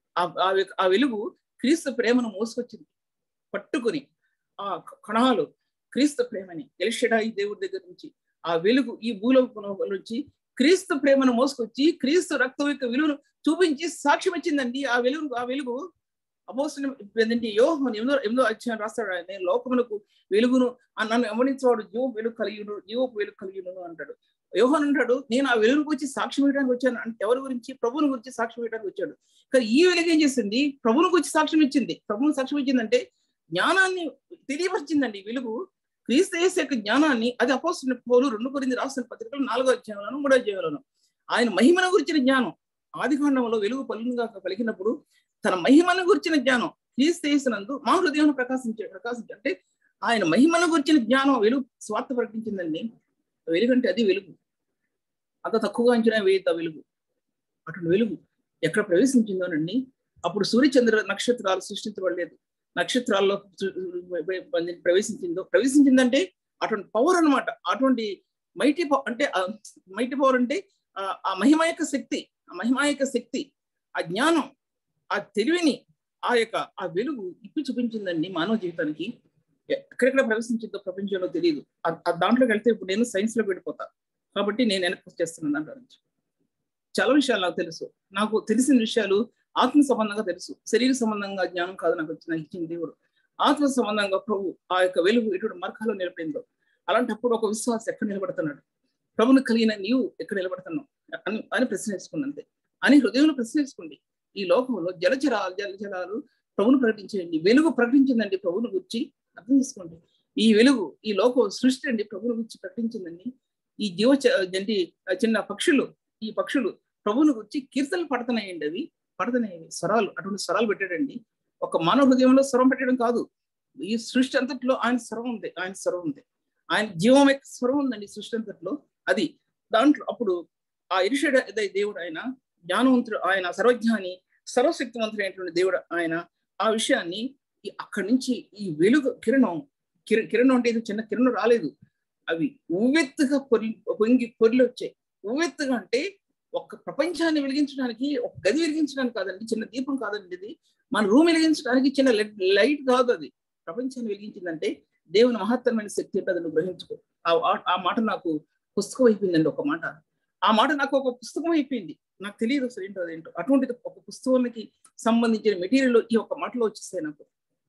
ఆ వెలుగు క్రీస్తు ప్రేమను మోసుకొచ్చింది పట్టుకుని ఆ కణాలు క్రీస్తు ప్రేమని ఎలిషడాయి దేవుడి దగ్గర నుంచి ఆ వెలుగు ఈ భూలోక నుంచి క్రీస్తు ప్రేమను మోసుకొచ్చి క్రీస్తు రక్తం యొక్క విలువను చూపించి సాక్ష్యం ఇచ్చిందండి ఆ వెలుగు ఆ వెలుగు అపోసిన ఏంటంటే యోహన్ ఎనిమిదో ఎనిమిదో అధ్యాయం రాస్తాడు నేను లోకములకు వెలుగును నన్ను గమనించేవాడు జీవ వెలుగు కలిగిను జీవపు వెలుగు కలిగిను అంటాడు యోహన్ అంటాడు నేను ఆ వెలుగు గురించి సాక్ష్యం ఇవ్వడానికి వచ్చాను అంటే ఎవరి గురించి ప్రభుని గురించి సాక్ష్యం ఇవ్వడానికి వచ్చాడు కానీ ఈ వెలుగు ఏం చేసింది ప్రభుని గురించి సాక్ష్యం ఇచ్చింది ప్రభుని సాక్ష్యం ఇచ్చిందంటే జ్ఞానాన్ని తెలియపరిచిందండి వెలుగు క్రీస్తు యేసు యొక్క జ్ఞానాన్ని అది అపోసిన పౌలు రెండు కొరింది రాసిన పత్రికలు నాలుగో అధ్యాయంలోను మూడో అధ్యాయంలోను ఆయన మహిమను గురించిన జ్ఞానం ఆదికాండంలో వెలుగు పలునుగా పలికినప్పుడు తన మహిమను గురించిన జ్ఞానం క్రీస్తు యేసునందు మా హృదయం ప్రకాశించే ప్రకాశించే అంటే ఆయన మహిమను గురించిన జ్ఞానం వెలుగు స్వార్థ ప్రకటించిందండి వెలుగంటే అది వెలుగు అంత తక్కువగా అంచనా వేయద్దు ఆ వెలుగు అటువంటి వెలుగు ఎక్కడ ప్రవేశించిందోనండి అప్పుడు సూర్యచంద్ర నక్షత్రాలు సృష్టించబడలేదు నక్షత్రాల్లో ప్రవేశించిందో ప్రవేశించిందంటే అటువంటి పవర్ అనమాట అటువంటి మైటీ పవర్ అంటే మైటీ పవర్ అంటే ఆ మహిమ యొక్క శక్తి ఆ మహిమ యొక్క శక్తి ఆ జ్ఞానం ఆ తెలివిని ఆ యొక్క ఆ వెలుగు ఇప్పి చూపించిందండి మానవ జీవితానికి ఎక్కడెక్కడ ప్రవేశించిందో ప్రపంచంలో తెలియదు దాంట్లోకి వెళ్తే ఇప్పుడు నేను సైన్స్ లో వెళ్ళిపోతా కాబట్టి నేను వెనక్కి చేస్తున్నాను దాంట్లో నుంచి చాలా విషయాలు నాకు తెలుసు నాకు తెలిసిన విషయాలు ఆత్మ సంబంధంగా తెలుసు శరీర సంబంధంగా జ్ఞానం కాదు నాకు వచ్చిన ఇచ్చిన దేవుడు ఆత్మ సంబంధంగా ప్రభు ఆ యొక్క వెలుగు ఎటువంటి మార్గాల్లో నిలిపిందో అలాంటప్పుడు ఒక విశ్వాసం ఎక్కడ నిలబడుతున్నాడు ప్రభుని కలిగిన నీవు ఎక్కడ నిలబడుతున్నావు అని అని ప్రశ్నించుకున్నంతే అని హృదయంలో ప్రశ్నించుకోండి ఈ లోకంలో జలచరాలు జలచరాలు ప్రభును ప్రకటించేయండి వెలుగు ప్రకటించిందండి ప్రభుని గురించి అర్థం చేసుకోండి ఈ వెలుగు ఈ లోకం సృష్టి అండి ప్రభుని గురించి ప్రకటించిందండి ఈ జీవ ఏంటి చిన్న పక్షులు ఈ పక్షులు ప్రభువుని గురించి కీర్తనలు పడుతున్నాయండి అవి పడుతున్నాయి స్వరాలు అటువంటి స్వరాలు పెట్టాడండి ఒక మానవ హృదయంలో స్వరం పెట్టడం కాదు ఈ సృష్టి అంతట్లో ఆయన స్వరం ఉంది ఆయన స్వరం ఉంది ఆయన జీవం యొక్క స్వరం ఉందండి సృష్టి అంతట్లో అది దాంట్లో అప్పుడు ఆ ఇరుషుడ దేవుడు ఆయన జ్ఞానవంతుడు ఆయన సర్వజ్ఞాని సర్వశక్తివంతుడైనటువంటి దేవుడు ఆయన ఆ విషయాన్ని అక్కడి నుంచి ఈ వెలుగు కిరణం కిర కిరణం అంటే ఇది చిన్న కిరణం రాలేదు అవి ఉవ్వెత్తుగా పొరి పొంగి పొరిలు వచ్చాయి ఉవ్వెత్తుగా అంటే ఒక ప్రపంచాన్ని వెలిగించడానికి ఒక గది వెలిగించడానికి కాదండి చిన్న దీపం కాదండి ఇది మన రూమ్ వెలిగించడానికి చిన్న లైట్ కాదు అది ప్రపంచాన్ని వెలిగించిందంటే దేవుని మహత్తరమైన శక్తి ఉంటుంది నువ్వు గ్రహించుకో ఆ మాట నాకు పుస్తకం అయిపోయిందండి ఒక మాట ఆ మాట నాకు ఒక పుస్తకం అయిపోయింది నాకు తెలియదు అసలు ఏంటో అదేంటో అటువంటిది ఒక పుస్తకానికి సంబంధించిన మెటీరియల్ ఈ ఒక మాటలో వచ్చేస్తాయి నాకు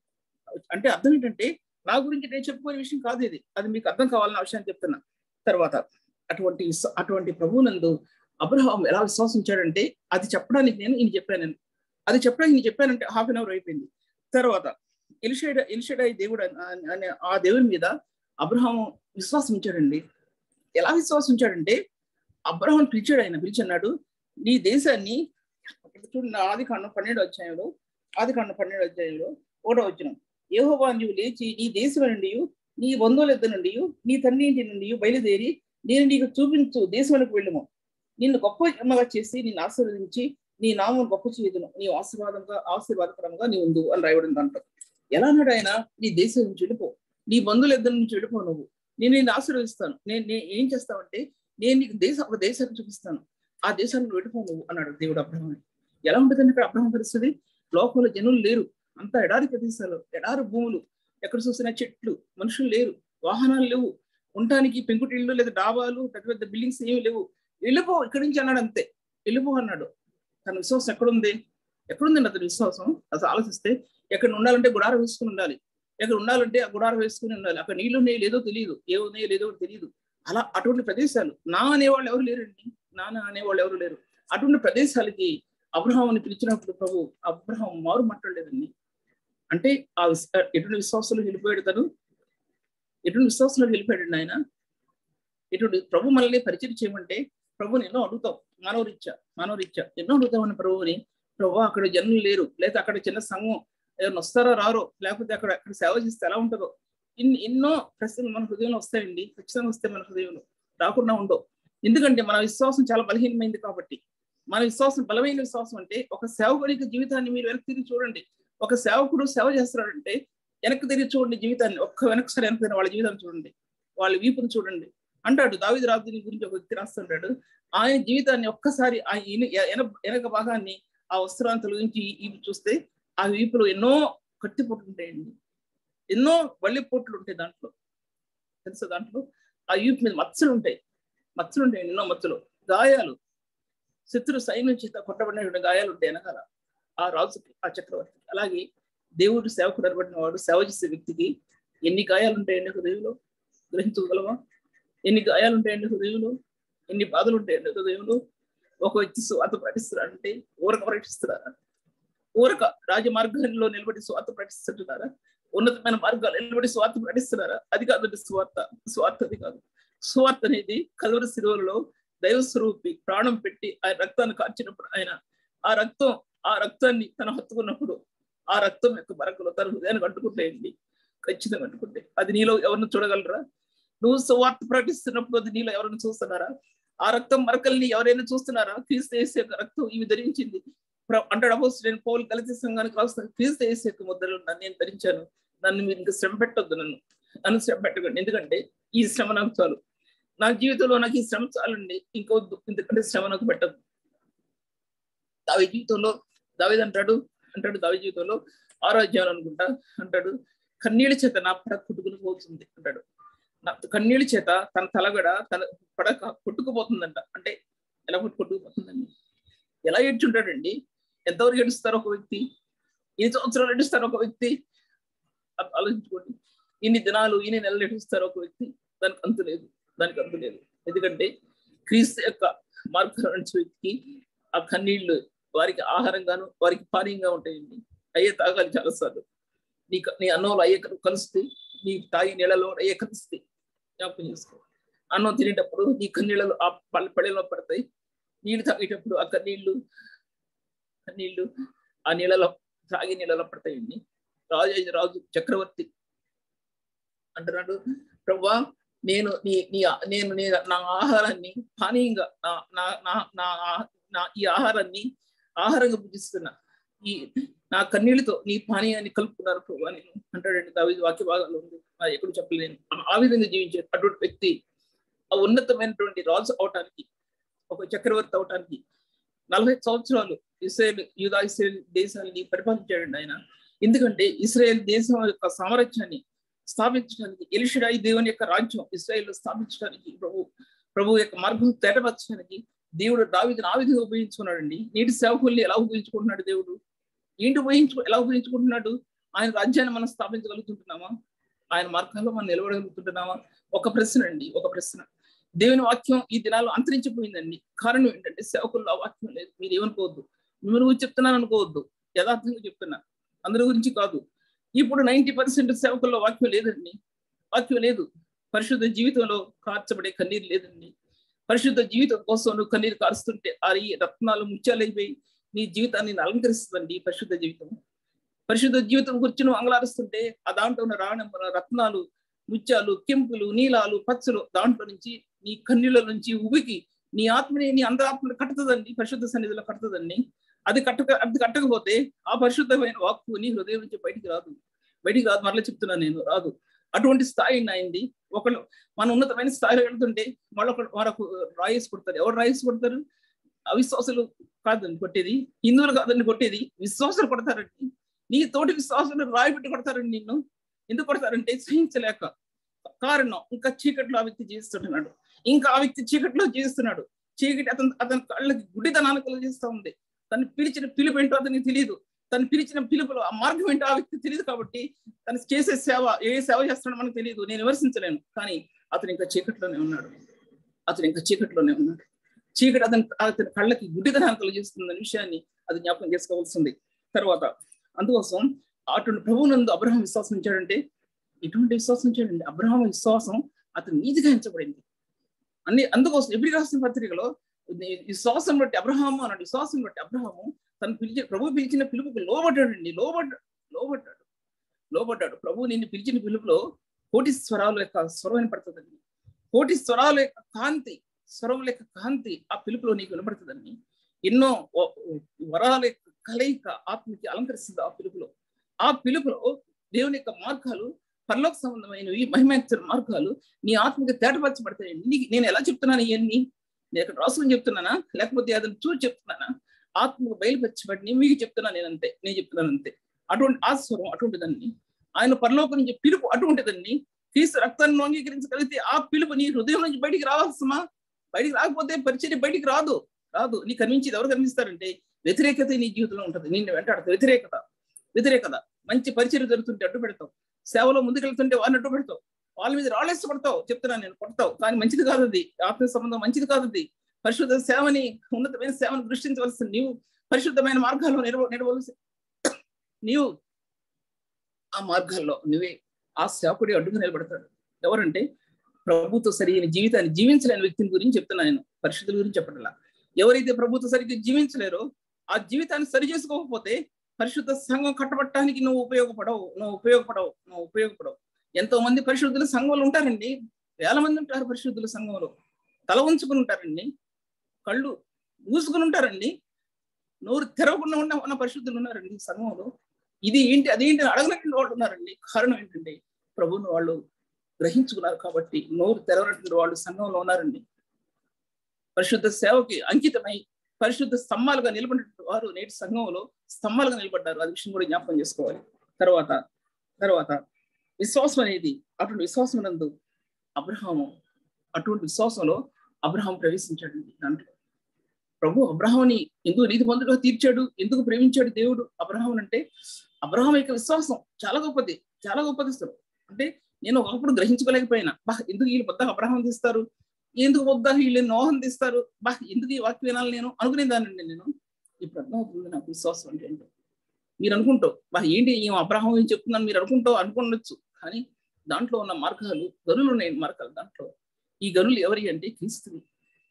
అంటే అర్థం ఏంటంటే నా గురించి నేను చెప్పుకునే విషయం కాదు ఇది అది మీకు అర్థం కావాలన్న విషయాన్ని చెప్తున్నా తర్వాత అటువంటి అటువంటి ప్రభువునందు అబ్రహాం ఎలా విశ్వాసించాడంటే అది చెప్పడానికి నేను ఈయన చెప్పాను అది చెప్పడానికి నేను చెప్పానంటే హాఫ్ అన్ అవర్ అయిపోయింది తర్వాత ఇలిషేడ ఇలిషేడాయి దేవుడు అనే ఆ దేవుని మీద అబ్రహాం విశ్వాసం ఉంచాడండి ఎలా విశ్వాసం ఉంచాడంటే అబ్రహాం పిలిచాడు ఆయన పిలిచన్నాడు నీ దేశాన్ని చూడండి ఆది కాండం పన్నెండు అధ్యాయంలో ఆది కాండం పన్నెండు అధ్యాయంలో ఒకటో వచ్చిన ఏహోవా నువ్వు లేచి నీ దేశం నుండి నీ బంధువుల ఇద్దరు నుండి నీ తండ్రి ఇంటి నుండి బయలుదేరి నేను నీకు చూపించు దేశంలోకి వెళ్ళము నిన్ను గొప్పగా చేసి నిన్ను ఆశీర్వదించి నీ నామం గొప్ప చేయదును నీ ఆశీర్వాదంగా ఆశీర్వాదకరంగా నీ ఉంది అని రాయబడిన దాంట్లో ఎలా అన్నాడు ఆయన నీ దేశం నుంచి వెళ్ళిపో నీ బంధువుల ఇద్దరి నుంచి వెళ్ళిపో నువ్వు నేను నిన్ను ఆశీర్వదిస్తాను నేను నేను ఏం చేస్తావంటే నేను నీకు దేశం ఒక దేశాన్ని చూపిస్తాను ఆ దేశానికి వెళ్ళిపో నువ్వు అన్నాడు దేవుడు అబ్రహం ఎలా ఉంటుందండి ఇక్కడ అబ్రహం పరిస్థితి లోకంలో జనులు లేరు అంతా ఎడారి ప్రదేశాలు ఎడారి భూములు ఎక్కడ చూసినా చెట్లు మనుషులు లేరు వాహనాలు లేవు ఉండటానికి పెంకుటిళ్ళు లేదా డాబాలు పెద్ద పెద్ద బిల్డింగ్స్ ఏమి లేవు వెళ్ళిపో ఇక్కడి నుంచి అన్నాడు అంతే వెళ్ళిపో అన్నాడు తన విశ్వాసం ఎక్కడుంది ఎక్కడుందండి అతని విశ్వాసం అసలు ఆలోచిస్తే ఎక్కడ ఉండాలంటే గుడారం వేసుకుని ఉండాలి ఎక్కడ ఉండాలంటే ఆ గుడారం వేసుకుని ఉండాలి అక్కడ నీళ్లు ఉన్నాయో లేదో తెలియదు ఏ ఉన్నాయో లేదో తెలియదు అలా అటువంటి ప్రదేశాలు నా అనేవాళ్ళు ఎవరు లేరండి నాన్న అనేవాళ్ళు ఎవరు లేరు అటువంటి ప్రదేశాలకి అబ్రహాంని పిలిచినప్పుడు ప్రభు అబ్రహాం మారు మాట్లాడలేదండి అంటే ఆ ఎటువంటి విశ్వాసంలో వెళ్ళిపోయాడు తను ఎటువంటి విశ్వాసంలో వెళ్ళిపోయాడు ఆయన ఎటువంటి ప్రభు మనల్ని పరిచయం చేయమంటే ప్రభుని ఎన్నో అడుగుతాం మానవరీత్యా మానవరీత్యా ఎన్నో అడుగుతామని ప్రభువుని ప్రభు అక్కడ జనులు లేరు లేదా అక్కడ చిన్న సంఘం ఎవరిని వస్తారో రారో లేకపోతే అక్కడ అక్కడ సేవ చేస్తే ఎలా ఉంటుందో ఇన్ని ఎన్నో ప్రశ్నలు మన హృదయంలో వస్తాయండి ఖచ్చితంగా వస్తాయి మన హృదయంలో రాకుండా ఉండవు ఎందుకంటే మన విశ్వాసం చాలా బలహీనమైంది కాబట్టి మన విశ్వాసం బలమైన విశ్వాసం అంటే ఒక సేవకుడికి జీవితాన్ని మీరు వెనక్కి తిరిగి చూడండి ఒక సేవకుడు సేవ చేస్తున్నాడంటే వెనక్కి తిరిగి చూడండి జీవితాన్ని ఒక్క వెనక్కిసారి వెనక్కి వాళ్ళ జీవితాన్ని చూడండి వాళ్ళ వీపుని చూడండి అంటాడు దావిది రాజుని గురించి ఒక వ్యక్తి రాస్తుంటాడు ఆయన జీవితాన్ని ఒక్కసారి ఆ వెనక భాగాన్ని ఆ వస్త్రాన్ని తొలగించి ఈ చూస్తే ఆ వీపులో ఎన్నో కట్టిపోట్లు ఉంటాయండి ఎన్నో వల్లిపోట్లు ఉంటాయి దాంట్లో తెలుసా దాంట్లో ఆ వీపు మీద మచ్చలు ఉంటాయి మచ్చలు ఉంటాయి ఎన్నో మచ్చలు గాయాలు శత్రు సైన్యం చేత కొట్టబడినటువంటి గాయాలు ఉంటాయి వెనకాల ఆ రాజుకి ఆ చక్రవర్తికి అలాగే దేవుడు సేవకు నిలబడిన వాడు సేవ చేసే వ్యక్తికి ఎన్ని గాయాలు ఉంటాయండి హృదయంలో గ్రహించగలవా ఎన్ని గాయాలు ఉంటాయండి హృదయంలో ఎన్ని బాధలు ఉంటాయండి హృదయంలో ఒక వ్యక్తి స్వాత ప్రకటిస్తున్నారంటే ఊరక ప్రకటిస్తున్నారా ఊరక రాజమార్గంలో నిలబడి స్వార్థ ప్రకటిస్తుంటున్నారా ఉన్నతమైన మార్గాలు నిలబడి స్వార్థ ప్రకటిస్తున్నారా అది కాదండి స్వార్థ స్వార్థ అది కాదు స్వార్థ అనేది కలువరి శిలువలలో దైవ స్వరూపి ప్రాణం పెట్టి ఆయన రక్తాన్ని కార్చినప్పుడు ఆయన ఆ రక్తం ఆ రక్తాన్ని తన హత్తుకున్నప్పుడు ఆ రక్తం యొక్క మరకలు తన హృదయాన్ని కట్టుకుంటాయండి ఖచ్చితంగా కట్టుకుంటే అది నీలో ఎవరిని చూడగలరా నువ్వు సువార్త ప్రకటిస్తున్నప్పుడు అది నీలో ఎవరిని చూస్తున్నారా ఆ రక్తం మరకల్ని ఎవరైనా చూస్తున్నారా క్రీస్తు వేసే రక్తం ఇవి ధరించింది అంటాడు అపోస్ నేను పౌలు కలిసి సంఘానికి రాస్తాను క్రీస్తు వేసే ముద్రలు నన్ను నేను ధరించాను నన్ను మీరు ఇంకా శ్రమ పెట్టొద్దు నన్ను నన్ను శ్రమ పెట్టకండి ఎందుకంటే ఈ శ్రమ నాకు చాలు నా జీవితంలో నాకు ఈ శ్రమ చాలండి ఇంకొద్దు ఎందుకంటే శ్రమ నాకు పెట్టద్దు దావి జీవితంలో దావిది అంటాడు అంటాడు దావి జీవితంలో ఆరోగ్యాలు అనుకుంటా అంటాడు కన్నీళ్ళ చేత నా పడ కొట్టుకుని పోతుంది అంటాడు నా కన్నీళ్ళ చేత తన తలగడ తన పడక కొట్టుకుపోతుందంట అంటే ఎలా కొట్టుకుపోతుందండి ఎలా ఏడ్చుంటాడండి ఎంతవరకు ఏడుస్తారు ఒక వ్యక్తి ఎన్ని సంవత్సరాలు ఏడుస్తారు ఒక వ్యక్తి ఆలోచించుకోండి ఇన్ని దినాలు ఇన్ని నెలలు ఏడుస్తారు ఒక వ్యక్తి దానికి అంతు లేదు దానికి అంతు లేదు ఎందుకంటే క్రీస్తు యొక్క మార్గం నుంచి వ్యక్తికి ఆ కన్నీళ్లు వారికి ఆహారంగాను వారికి పానీయంగా ఉంటాయండి అయ్యే తాగాలి చాలాసార్లు నీ నీ అన్నంలో అయ్యే కలుస్తాయి నీ తాగి నీళ్ళలో అయ్యే కలుస్తాయి జ్ఞాపకం చేసుకో అన్నం తినేటప్పుడు నీ కన్నీళ్ళలో ఆ పళ్ళ పళ్ళలో పడతాయి నీళ్లు తాగేటప్పుడు ఆ కన్నీళ్లు నీళ్లు ఆ నీళ్ళలో తాగి నీళ్ళలో పడతాయండి రాజు అయిన రాజు చక్రవర్తి అంటున్నాడు ప్రభా నేను నీ నీ నేను నీ నా ఆహారాన్ని పానీయంగా నా నా నా నా నా ఈ ఆహారాన్ని ఆహారంగా పూజిస్తున్నా ఈ నా కన్నీళ్ళతో నీ పానీయాన్ని కలుపుకున్నారు ప్రభా నేను అంటాడండి దావి వాక్య భాగాల్లో ఉంది అది ఎప్పుడు చెప్పలేను ఆ విధంగా జీవించే అటువంటి వ్యక్తి ఆ ఉన్నతమైనటువంటి రాజు అవటానికి ఒక చక్రవర్తి అవటానికి నలభై సంవత్సరాలు ఇస్రాయేల్ యూదా ఇస్రాయేల్ దేశాన్ని పరిపాలించాడండి ఆయన ఎందుకంటే ఇస్రాయేల్ దేశం యొక్క సామ్రాజ్యాన్ని స్థాపించడానికి ఎలిషడాయి దేవుని యొక్క రాజ్యం ఇస్రాయేల్ స్థాపించడానికి ప్రభు ప్రభు యొక్క మార్గం తేటపరచడానికి దేవుడు దావిదిని ఆ విధంగా ఉపయోగించుకున్నాడండి నీటి సేవకుల్ని ఎలా ఉపయోగించుకుంటున్నాడు దేవుడు ఏంటి ఉపయోగించు ఎలా ఉపయోగించుకుంటున్నాడు ఆయన రాజ్యాన్ని మనం స్థాపించగలుగుతుంటున్నామా ఆయన మార్గంలో మనం నిలబడగలుగుతుంటున్నామా ఒక ప్రశ్న అండి ఒక ప్రశ్న దేవుని వాక్యం ఈ దినాల్లో అంతరించిపోయిందండి కారణం ఏంటంటే సేవకుల్లో ఆ వాక్యం లేదు మీరు ఏమనుకోవద్దు మిమ్మల్ని గురించి చెప్తున్నాను అనుకోవద్దు యథార్థంగా చెప్తున్నా అందరి గురించి కాదు ఇప్పుడు నైంటీ పర్సెంట్ సేవకుల్లో వాక్యం లేదండి వాక్యం లేదు పరిశుద్ధ జీవితంలో కార్చబడే కన్నీరు లేదండి పరిశుద్ధ జీవితం కోసం నువ్వు కన్నీరు కారుస్తుంటే ఆ ఈ రత్నాలు ముత్యాలైపోయి నీ జీవితాన్ని అలంకరిస్తుందండి పరిశుద్ధ జీవితం పరిశుద్ధ జీవితం గురించి నువ్వు అంగలారుస్తుంటే ఆ దాంట్లో ఉన్న రాణ రత్నాలు ముత్యాలు కెంపులు నీలాలు పచ్చలు దాంట్లో నుంచి నీ కన్నీళ్ళ నుంచి ఉబికి నీ ఆత్మని నీ అంతరాత్మని కట్టుతుందండి పరిశుద్ధ సన్నిధిలో కట్టుతుందండి అది కట్టక అది కట్టకపోతే ఆ పరిశుద్ధమైన వాక్కు నీ హృదయం నుంచి బయటికి రాదు బయటికి రాదు మరలా చెప్తున్నాను నేను రాదు అటువంటి స్థాయి అయింది ఒకళ్ళు మన ఉన్నతమైన స్థాయిలో వెళ్తుంటే మరొక మరొక రాయేసి కొడతారు ఎవరు రాయేసి కొడతారు అవిశ్వాసులు కాదండి కొట్టేది హిందువులు కాదండి కొట్టేది విశ్వాసాలు కొడతారండి నీ తోటి విశ్వాసాలు రాయి పెట్టి కొడతారండి నిన్ను ఎందుకు కొడతారంటే సహించలేక కారణం ఇంకా చీకట్లో ఆ వ్యక్తి జీవిస్తున్నాడు ఇంకా ఆ వ్యక్తి చీకట్లో జీవిస్తున్నాడు చీకటి అతను అతని కళ్ళకి గుడితనాన్ని కలిగిస్తూ ఉంది తను పిలిచిన పిలుపు ఏంటో అతనికి తెలియదు తను పిలిచిన పిలుపులో ఆ మార్గం ఏంటో ఆ వ్యక్తి తెలియదు కాబట్టి తను చేసే సేవ ఏ సేవ చేస్తున్నాడో మనకు తెలియదు నేను విమర్శించలేను కానీ అతను ఇంకా చీకట్లోనే ఉన్నాడు అతను ఇంకా చీకట్లోనే ఉన్నాడు చీకటి అతని అతని కళ్ళకి గుడ్డితనాన్ని కలిగిస్తుందనే విషయాన్ని అది జ్ఞాపకం చేసుకోవాల్సింది తర్వాత అందుకోసం అటువంటి ప్రభునందు అబ్రహం విశ్వాసం ఉంచాడంటే ఎటువంటి విశ్వాసం ఉంచాడండి అబ్రహం విశ్వాసం అతను నీతిగా ఎంచబడింది అన్ని అందుకోసం ఎప్పుడు రాసిన పత్రికలో విశ్వాసం బట్టి అబ్రహాము అన్నాడు విశ్వాసం బట్టి అబ్రహాము తను పిలిచి ప్రభు పిలిచిన పిలుపుకు లోబడ్డాడండి లోబడ్డాడు లోబడ్డాడు లోబడ్డాడు ప్రభు నిన్ను పిలిచిన పిలుపులో కోటి స్వరాల యొక్క స్వరం వినపడుతుందండి కోటి స్వరాల యొక్క కాంతి స్వరం యొక్క కాంతి ఆ పిలుపులో నీకు వినపడుతుందండి ఎన్నో వరాల యొక్క కలయిక ఆత్మకి అలంకరిస్తుంది ఆ పిలుపులో ఆ పిలుపులో దేవుని యొక్క మార్గాలు పరలోక సంబంధమైనవి మహిమాంతర మార్గాలు నీ ఆత్మకి తేటపరచబడతాయండి నీకు నేను ఎలా చెప్తున్నాను ఇవన్నీ నేను ఇక్కడ రాసుకుని చెప్తున్నానా లేకపోతే అతను చూసి చెప్తున్నానా ఆత్మకు బయలుపరచబడి మీకు చెప్తున్నాను నేను అంతే నేను చెప్తున్నాను అంతే అటువంటి ఆస్వరం అటువంటిదండి ఆయన పరలోకం నుంచి పిలుపు అటువంటిదండి క్రీస్తు రక్తాన్ని అంగీకరించగలిగితే ఆ పిలుపు నీ హృదయం నుంచి బయటికి రావాల్సమా బయటికి రాకపోతే పరిచర్య బయటికి రాదు రాదు నీ కనిపించేది ఎవరు కనిపిస్తారంటే వ్యతిరేకత నీ జీవితంలో ఉంటుంది నిన్ను వెంటాడుతుంది వ్యతిరేకత వ్యతిరేకత మంచి పరిచయం జరుగుతుంటే అడ్డు పెడతావు సేవలో ముందుకెళ్తుంటే వారిని అడ్డు పెడతావు వాళ్ళ మీద రాళ్ళేసి పడతావు చెప్తున్నాను నేను కొడతావు కానీ మంచిది కాదు అది ఆత్మ సంబంధం మంచిది కాదు అది పరిశుద్ధ సేవని ఉన్నతమైన సేవను దృష్టించవలసింది నీవు పరిశుద్ధమైన మార్గాల్లో నిలవ నిలవలసి నీవు ఆ మార్గాల్లో నువ్వే ఆ సేవకుడి అడ్డుగా నిలబడతాడు ఎవరంటే ప్రభుత్వ సరైన జీవితాన్ని జీవించలేని వ్యక్తిని గురించి చెప్తున్నాను నేను పరిశుద్ధుల గురించి చెప్పట్లా ఎవరైతే ప్రభుత్వ సరిగ్గా జీవించలేరో ఆ జీవితాన్ని సరి చేసుకోకపోతే పరిశుద్ధ సంఘం కట్టబట్టడానికి నువ్వు ఉపయోగపడవు నువ్వు ఉపయోగపడవు నువ్వు ఉపయోగపడవు ఎంతో మంది పరిశుద్ధుల సంఘంలో ఉంటారండి వేల మంది ఉంటారు పరిశుద్ధుల సంఘంలో తల ఉంచుకుని ఉంటారండి కళ్ళు మూసుకుని ఉంటారండి నోరు తెరవకుండా ఉన్న ఉన్న పరిశుద్ధులు ఉన్నారండి సంఘంలో ఇది ఏంటి అదేంటి అడగనటువంటి వాళ్ళు ఉన్నారండి కారణం ఏంటంటే ప్రభువును వాళ్ళు గ్రహించుకున్నారు కాబట్టి నోరు తెరవనటువంటి వాళ్ళు సంఘంలో ఉన్నారండి పరిశుద్ధ సేవకి అంకితమై పరిశుద్ధ స్తంభాలుగా నిలబడిన వారు నేటి సంఘంలో స్తంభాలుగా నిలబడ్డారు అది విషయం కూడా జ్ఞాపకం చేసుకోవాలి తర్వాత తర్వాత విశ్వాసం అనేది అటువంటి విశ్వాసం నందు అబ్రహాము అటువంటి విశ్వాసంలో అబ్రహాం ప్రవేశించాడండి దాంట్లో ప్రభు అబ్రహాంని ఎందుకు నీతి మందులుగా తీర్చాడు ఎందుకు ప్రేమించాడు దేవుడు అబ్రహాం అంటే అబ్రహాం యొక్క విశ్వాసం చాలా గొప్పది చాలా గొప్పది ఇస్తారు అంటే నేను ఒకప్పుడు గ్రహించుకోలేకపోయినా బా ఎందుకు వీళ్ళు పొద్దుగా అబ్రహాం తీస్తారు ఎందుకు పొద్దుగా వీళ్ళు నోహం తీస్తారు బా ఎందుకు ఈ వాక్య వినాలి నేను అనుకునేదానండి నేను ఇప్పుడు అర్థమవుతుంది నాకు విశ్వాసం అంటే ఏంటో మీరు అనుకుంటావు బా ఏంటి ఈ అబ్రహాం ఏం చెప్తున్నాను మీరు అనుకుంటావు అనుకోండొచ్చు కానీ దాంట్లో ఉన్న మార్గాలు గనులు ఉన్నాయి మార్గాలు దాంట్లో ఈ గనులు ఎవరి అంటే క్రీస్తువి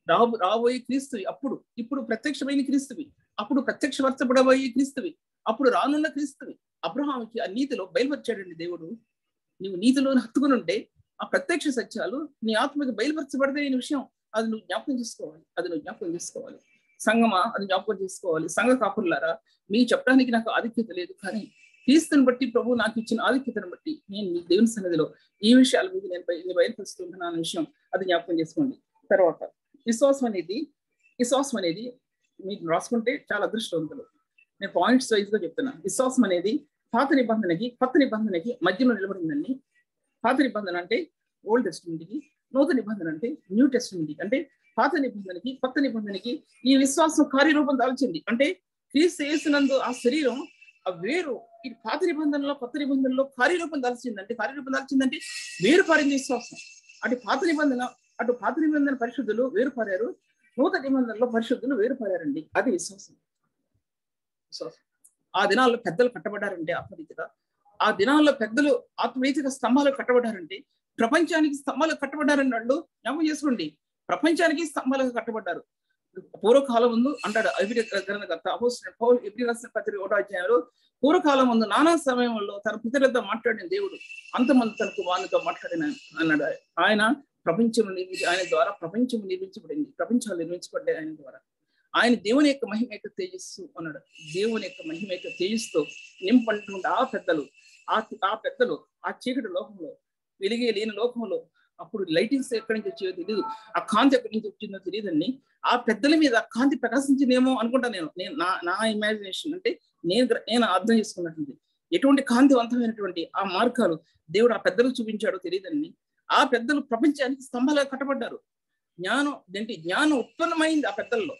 రాబో రాబోయే క్రీస్తువి అప్పుడు ఇప్పుడు ప్రత్యక్షమైన క్రీస్తువి అప్పుడు ప్రత్యక్షపరచబడబోయే క్రీస్తువి అప్పుడు రానున్న క్రీస్తువి అబ్రహాంకి ఆ నీతిలో బయలుపరిచాడండి దేవుడు నీవు నీతిలో హత్తుకుని ఉంటే ఆ ప్రత్యక్ష సత్యాలు నీ ఆత్మకి బయలుపరచబడదే అనే విషయం అది నువ్వు జ్ఞాపకం చేసుకోవాలి అది నువ్వు జ్ఞాపకం చేసుకోవాలి సంగమా అది జ్ఞాపకం చేసుకోవాలి సంఘ కాపులారా మీకు చెప్పడానికి నాకు ఆధిక్యత లేదు కానీ క్రీస్తుని బట్టి ప్రభు నాకు ఇచ్చిన ఆధిక్యతను బట్టి నేను మీ దేవుని సన్నిధిలో ఈ విషయాల మీద నేను బయ- బయలుపరుస్తుంటున్నాను అనే విషయం అది జ్ఞాపకం చేసుకోండి తర్వాత విశ్వాసం అనేది విశ్వాసం అనేది మీకు రాసుకుంటే చాలా అదృష్టవంతులు నేను పాయింట్స్ వైజ్ గా చెప్తున్నాను విశ్వాసం అనేది పాత నిబంధనకి కొత్త నిబంధనకి మధ్యలో నిలబడిందండి పాత నిబంధన అంటే ఓల్డ్ టెస్ట్మెంట్కి నూతన నిబంధన అంటే న్యూ టెస్ట్మెంట్కి అంటే పాత నిబంధనకి కొత్త నిబంధనకి ఈ విశ్వాసం కార్యరూపం దాల్చింది అంటే క్రీస్తు చేసినందు ఆ శరీరం ఆ వేరు ఈ పాత నిబంధనలో కొత్త నిబంధనలో కార్యరూపం దాల్చింది అంటే కార్యరూపం దాల్చిందంటే వేరు పారింది విశ్వాసం అటు పాత నిబంధన అటు పాత నిబంధన పరిశుద్ధులు వేరు పారారు నూతన నిబంధనలో పరిశుద్ధులు వేరు పారారండి అది విశ్వాసం విశ్వాసం ఆ దినాల్లో పెద్దలు కట్టబడ్డారంటే ఆత్మరీతిగా ఆ దినాల్లో పెద్దలు ఆత్మరీతిగా స్తంభాలు కట్టబడ్డారంటే ప్రపంచానికి స్తంభాలు కట్టబడ్డారని వాళ్ళు జ్ఞాపకం చేసుకోండి ప్రపంచానికి స్తంభాలుగా కట్టబడ్డారు పూర్వకాలం ముందు అంటాడు అభివృద్ధి గ్రంథకర్త అపోజిట్ పౌల్ ఎబ్రి రాసిన పత్రిక ఒకటో అధ్యాయంలో పూర్వకాలం ముందు నానా సమయంలో తన పితరులతో మాట్లాడిన దేవుడు అంతమంది తన కుమారునితో మాట్లాడిన అన్నాడు ఆయన ప్రపంచం నిర్మించి ఆయన ద్వారా ప్రపంచం నిర్మించబడింది ప్రపంచాలు నిర్మించబడ్డాయి ఆయన ద్వారా ఆయన దేవుని యొక్క మహిమ యొక్క తేజస్సు అన్నాడు దేవుని యొక్క మహిమ యొక్క తేజస్సుతో నింపంటుండే ఆ పెద్దలు ఆ ఆ పెద్దలు ఆ చీకటి లోకంలో వెలిగే లేని లోకంలో అప్పుడు లైటింగ్స్ ఎక్కడి నుంచి వచ్చేదో తెలియదు ఆ కాంతి ఎక్కడి నుంచి వచ్చిందో తెలియదండి ఆ పెద్దల మీద ఆ కాంతి ప్రకాశించిందేమో అనుకుంటా నేను నేను నా నా ఇమాజినేషన్ అంటే నేను గ్ర- నేను అర్థం చేసుకున్నట్టుంది ఎటువంటి కాంతివంతమైనటువంటి ఆ మార్గాలు దేవుడు ఆ పెద్దలు చూపించాడో తెలియదండి ఆ పెద్దలు ప్రపంచానికి స్తంభాలుగా కట్టబడ్డారు జ్ఞానం ఏంటి జ్ఞానం ఉత్పన్నమైంది ఆ పెద్దల్లో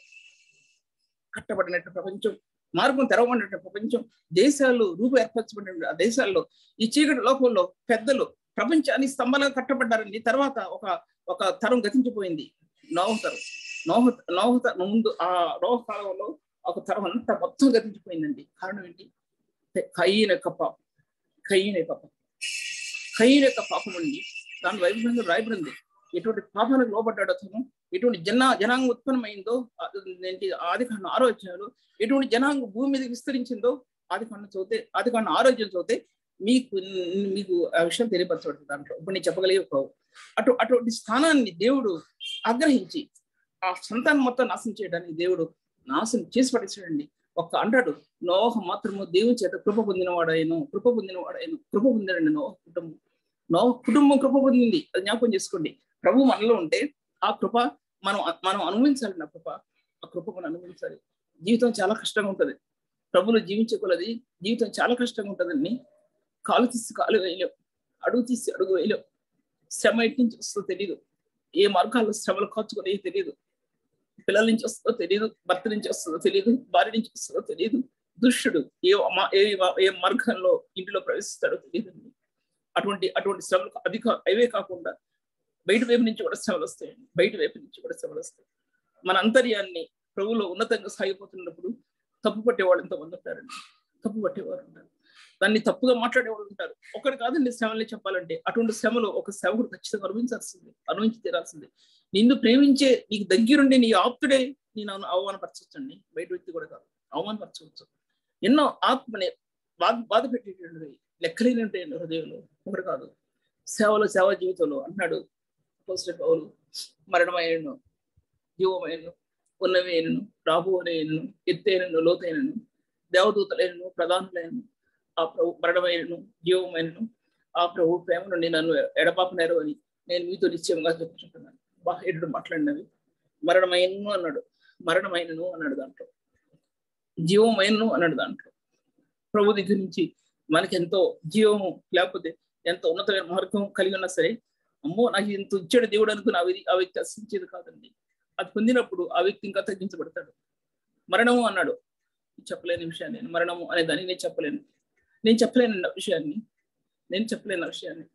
కట్టబడినట్టు ప్రపంచం మార్గం తెరవబడినట్టు ప్రపంచం దేశాలు రూపు ఏర్పరచబడిన ఆ దేశాల్లో ఈ చీకటి లోకంలో పెద్దలు ప్రపంచాన్ని స్తంభాలుగా కట్టబడ్డారండి తర్వాత ఒక ఒక తరం గతించిపోయింది నోహ తరం నోహ నోహ త- ముందు ఆ నోహ కాలంలో ఒక తరం అంతా మొత్తం గతించిపోయిందండి కారణం ఏంటి కయ్యన యొక్క పాపం కయ్యన యొక్క పాపం కయ్యన యొక్క పాపం అండి దాని వైభవంగా రాయబడింది ఎటువంటి పాపానికి లోబడ్డాడు అతను ఎటువంటి జన జనాంగం ఉత్పన్నమైందో ఆ- ఏంటి ఆది కాండం ఆరోగ్యాలు ఎటువంటి జనాంగం భూమి మీద విస్తరించిందో ఆది కాండం చదివితే ఆది కాండం ఆరోగ్యం చదివితే మీకు మీకు ఆ విషయం తెలియపరచబడుతుంది దాంట్లో ఇప్పుడు నేను చెప్పగలిగే ఒక అటు అటువంటి స్థానాన్ని దేవుడు ఆగ్రహించి ఆ సంతానం మొత్తం నాశనం చేయడానికి దేవుడు నాశనం చేసి పడేసాడండి ఒక్క అంటాడు నోహ మాత్రము దేవుని చేత కృప పొందినవాడాయను కృప పొందినవాడాయను కృప పొందాడండి నోహ కుటుంబం నోహ కుటుంబం కృప పొందింది అది జ్ఞాపకం చేసుకోండి ప్రభు మనలో ఉంటే ఆ కృప మనం మనం అనుభవించాలి నా కృప ఆ కృప మనం అనుభవించాలి జీవితం చాలా కష్టంగా ఉంటది ప్రభులు జీవించే కొలది జీవితం చాలా కష్టంగా ఉంటదండి కాలు తీసి కాలు వేయలేవు అడుగు తీసి అడుగు వేయలేవు శ్రమ ఎటు నుంచి వస్తుందో తెలియదు ఏ మార్గాల్లో శ్రమలు కాచుకునే తెలియదు పిల్లల నుంచి వస్తుందో తెలియదు భర్త నుంచి వస్తుందో తెలియదు భార్య నుంచి వస్తుందో తెలియదు దుష్టుడు ఏ మా- ఏ ఏ మార్గంలో ఇంటిలో ప్రవేశిస్తాడో తెలియదు అటువంటి అటువంటి శ్రమలు అధిక అవే కాకుండా బయట వైపు నుంచి కూడా శ్రమలు వస్తాయండి బయట వైపు నుంచి కూడా శ్రమలు వస్తాయి మన అంతర్యాన్ని ప్రభువులో ఉన్నతంగా సాగిపోతున్నప్పుడు తప్పు పట్టేవాళ్ళు ఎంతమంది ఉంటారండి తప్పు పట్టేవారు ఉంటారు దాన్ని తప్పుగా మాట్లాడేవాళ్ళు ఉంటారు ఒకటి కాదండి శ్రమల్ని చెప్పాలంటే అటువంటి శ్రమలో ఒక సేవకుడు ఖచ్చితంగా అనుభవించాల్సింది అనుభవించి తీరాల్సింది నిన్ను ప్రేమించే నీకు దగ్గరుండి నీ ఆప్తుడే నేను అను- అవమానపరచవచ్చండి బయట వ్యక్తి కూడా కాదు అవమానపరచవచ్చు ఎన్నో ఆత్మని బాధ బాధ పెట్టేటువంటి లెక్కలేని ఉంటాయండి హృదయంలో ఒకటి కాదు సేవలో సేవ జీవితంలో అంటున్నాడు అపోస్తలుడు పౌలు మరణమైనను జీవమైనను ఉన్నవేనను రాబోనేను ఎత్తైనను లోతైనను దేవదూతలైనను ప్రధానులైనను ఆ ప్రభు మరణమైనను జీవమైనను ఆ ప్రభు ప్రేమ నుండి నన్ను ఎడపాపనేరు అని నేను మీతో నిశ్చయంగా చెప్పుకుంటున్నాను బాహ్యుడు మాట్లాడినవి మరణమైనను అన్నాడు మరణమైనను అన్నాడు దాంట్లో జీవమైనను అన్నాడు దాంట్లో ప్రభు దగ్గర నుంచి మనకి ఎంతో జీవము లేకపోతే ఎంతో ఉన్నతమైన మార్గం కలిగి ఉన్నా సరే అమ్మో నాకు ఇంత ఇచ్చాడు దేవుడు అనుకుని ఆ వ్యక్తి ఆ వ్యక్తి అసించేది కాదండి అది పొందినప్పుడు ఆ వ్యక్తి ఇంకా తగ్గించబడతాడు మరణము అన్నాడు చెప్పలేని విషయాన్ని నేను మరణము అనే దాన్ని నేను చెప్పలేను నేను చెప్పలేను ఆ విషయాన్ని నేను చెప్పలేను ఆ విషయాన్ని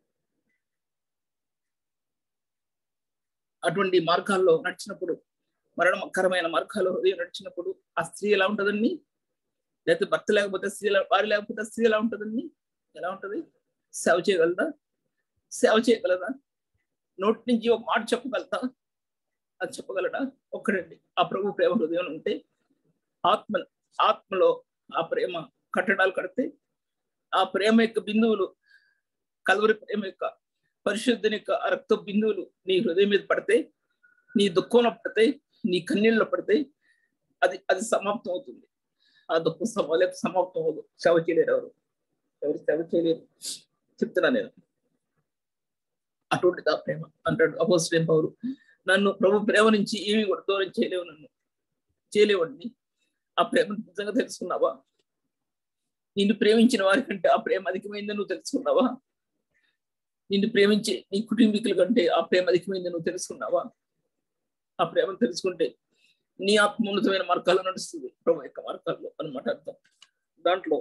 అటువంటి మార్గాల్లో నడిచినప్పుడు మరణకరమైన మార్గాల్లో హృదయం నడిచినప్పుడు ఆ స్త్రీ ఎలా ఉంటుందండి లేకపోతే భర్త లేకపోతే స్త్రీ ఎలా- వారి లేకపోతే స్త్రీ ఎలా ఉంటుందండి ఎలా ఉంటది సేవ చేయగలదా సేవ చేయగలదా నోటి నుంచి ఒక మాట చెప్పగలుగుతా అది చెప్పగలడా ఒక్కడండి ఆ ప్రభు ప్రేమ హృదయం ఉంటే ఆత్మ ఆత్మలో ఆ ప్రేమ కట్టడాలు కడితే ఆ ప్రేమ యొక్క బిందువులు కలవరి ప్రేమ యొక్క పరిశుద్ధుని యొక్క ఆ రక్త బిందువులు నీ హృదయం మీద పడితే నీ దుఃఖంలో పడితే నీ కన్నీళ్ళలో పడితే అది అది సమాప్తం అవుతుంది ఆ దుఃఖం సమా సమాప్తం అవ్వదు సేవ చేయలేరు ఎవరు ఎవరు సేవ చేయలేరు చెప్తున్నా నేను అటువంటి ఆ ప్రేమ అంటాడు అపోజిట్ పౌరు నన్ను ప్రభు ప్రేమ నుంచి ఏమి కూడా దూరం చేయలేవు నన్ను చేయలేవండి ఆ ప్రేమ నిజంగా తెలుసుకున్నావా నిన్ను ప్రేమించిన వారి కంటే ఆ ప్రేమ అధికమైందని నువ్వు తెలుసుకున్నావా నిన్ను ప్రేమించే నీ కుటుంబీకుల కంటే ఆ ప్రేమ అధికమైందని నువ్వు తెలుసుకున్నావా ఆ ప్రేమను తెలుసుకుంటే నీ ఆత్మ ఉన్నతమైన మార్గాల్లో నడుస్తుంది ప్రభు యొక్క మార్గాల్లో అనమాట అర్థం దాంట్లో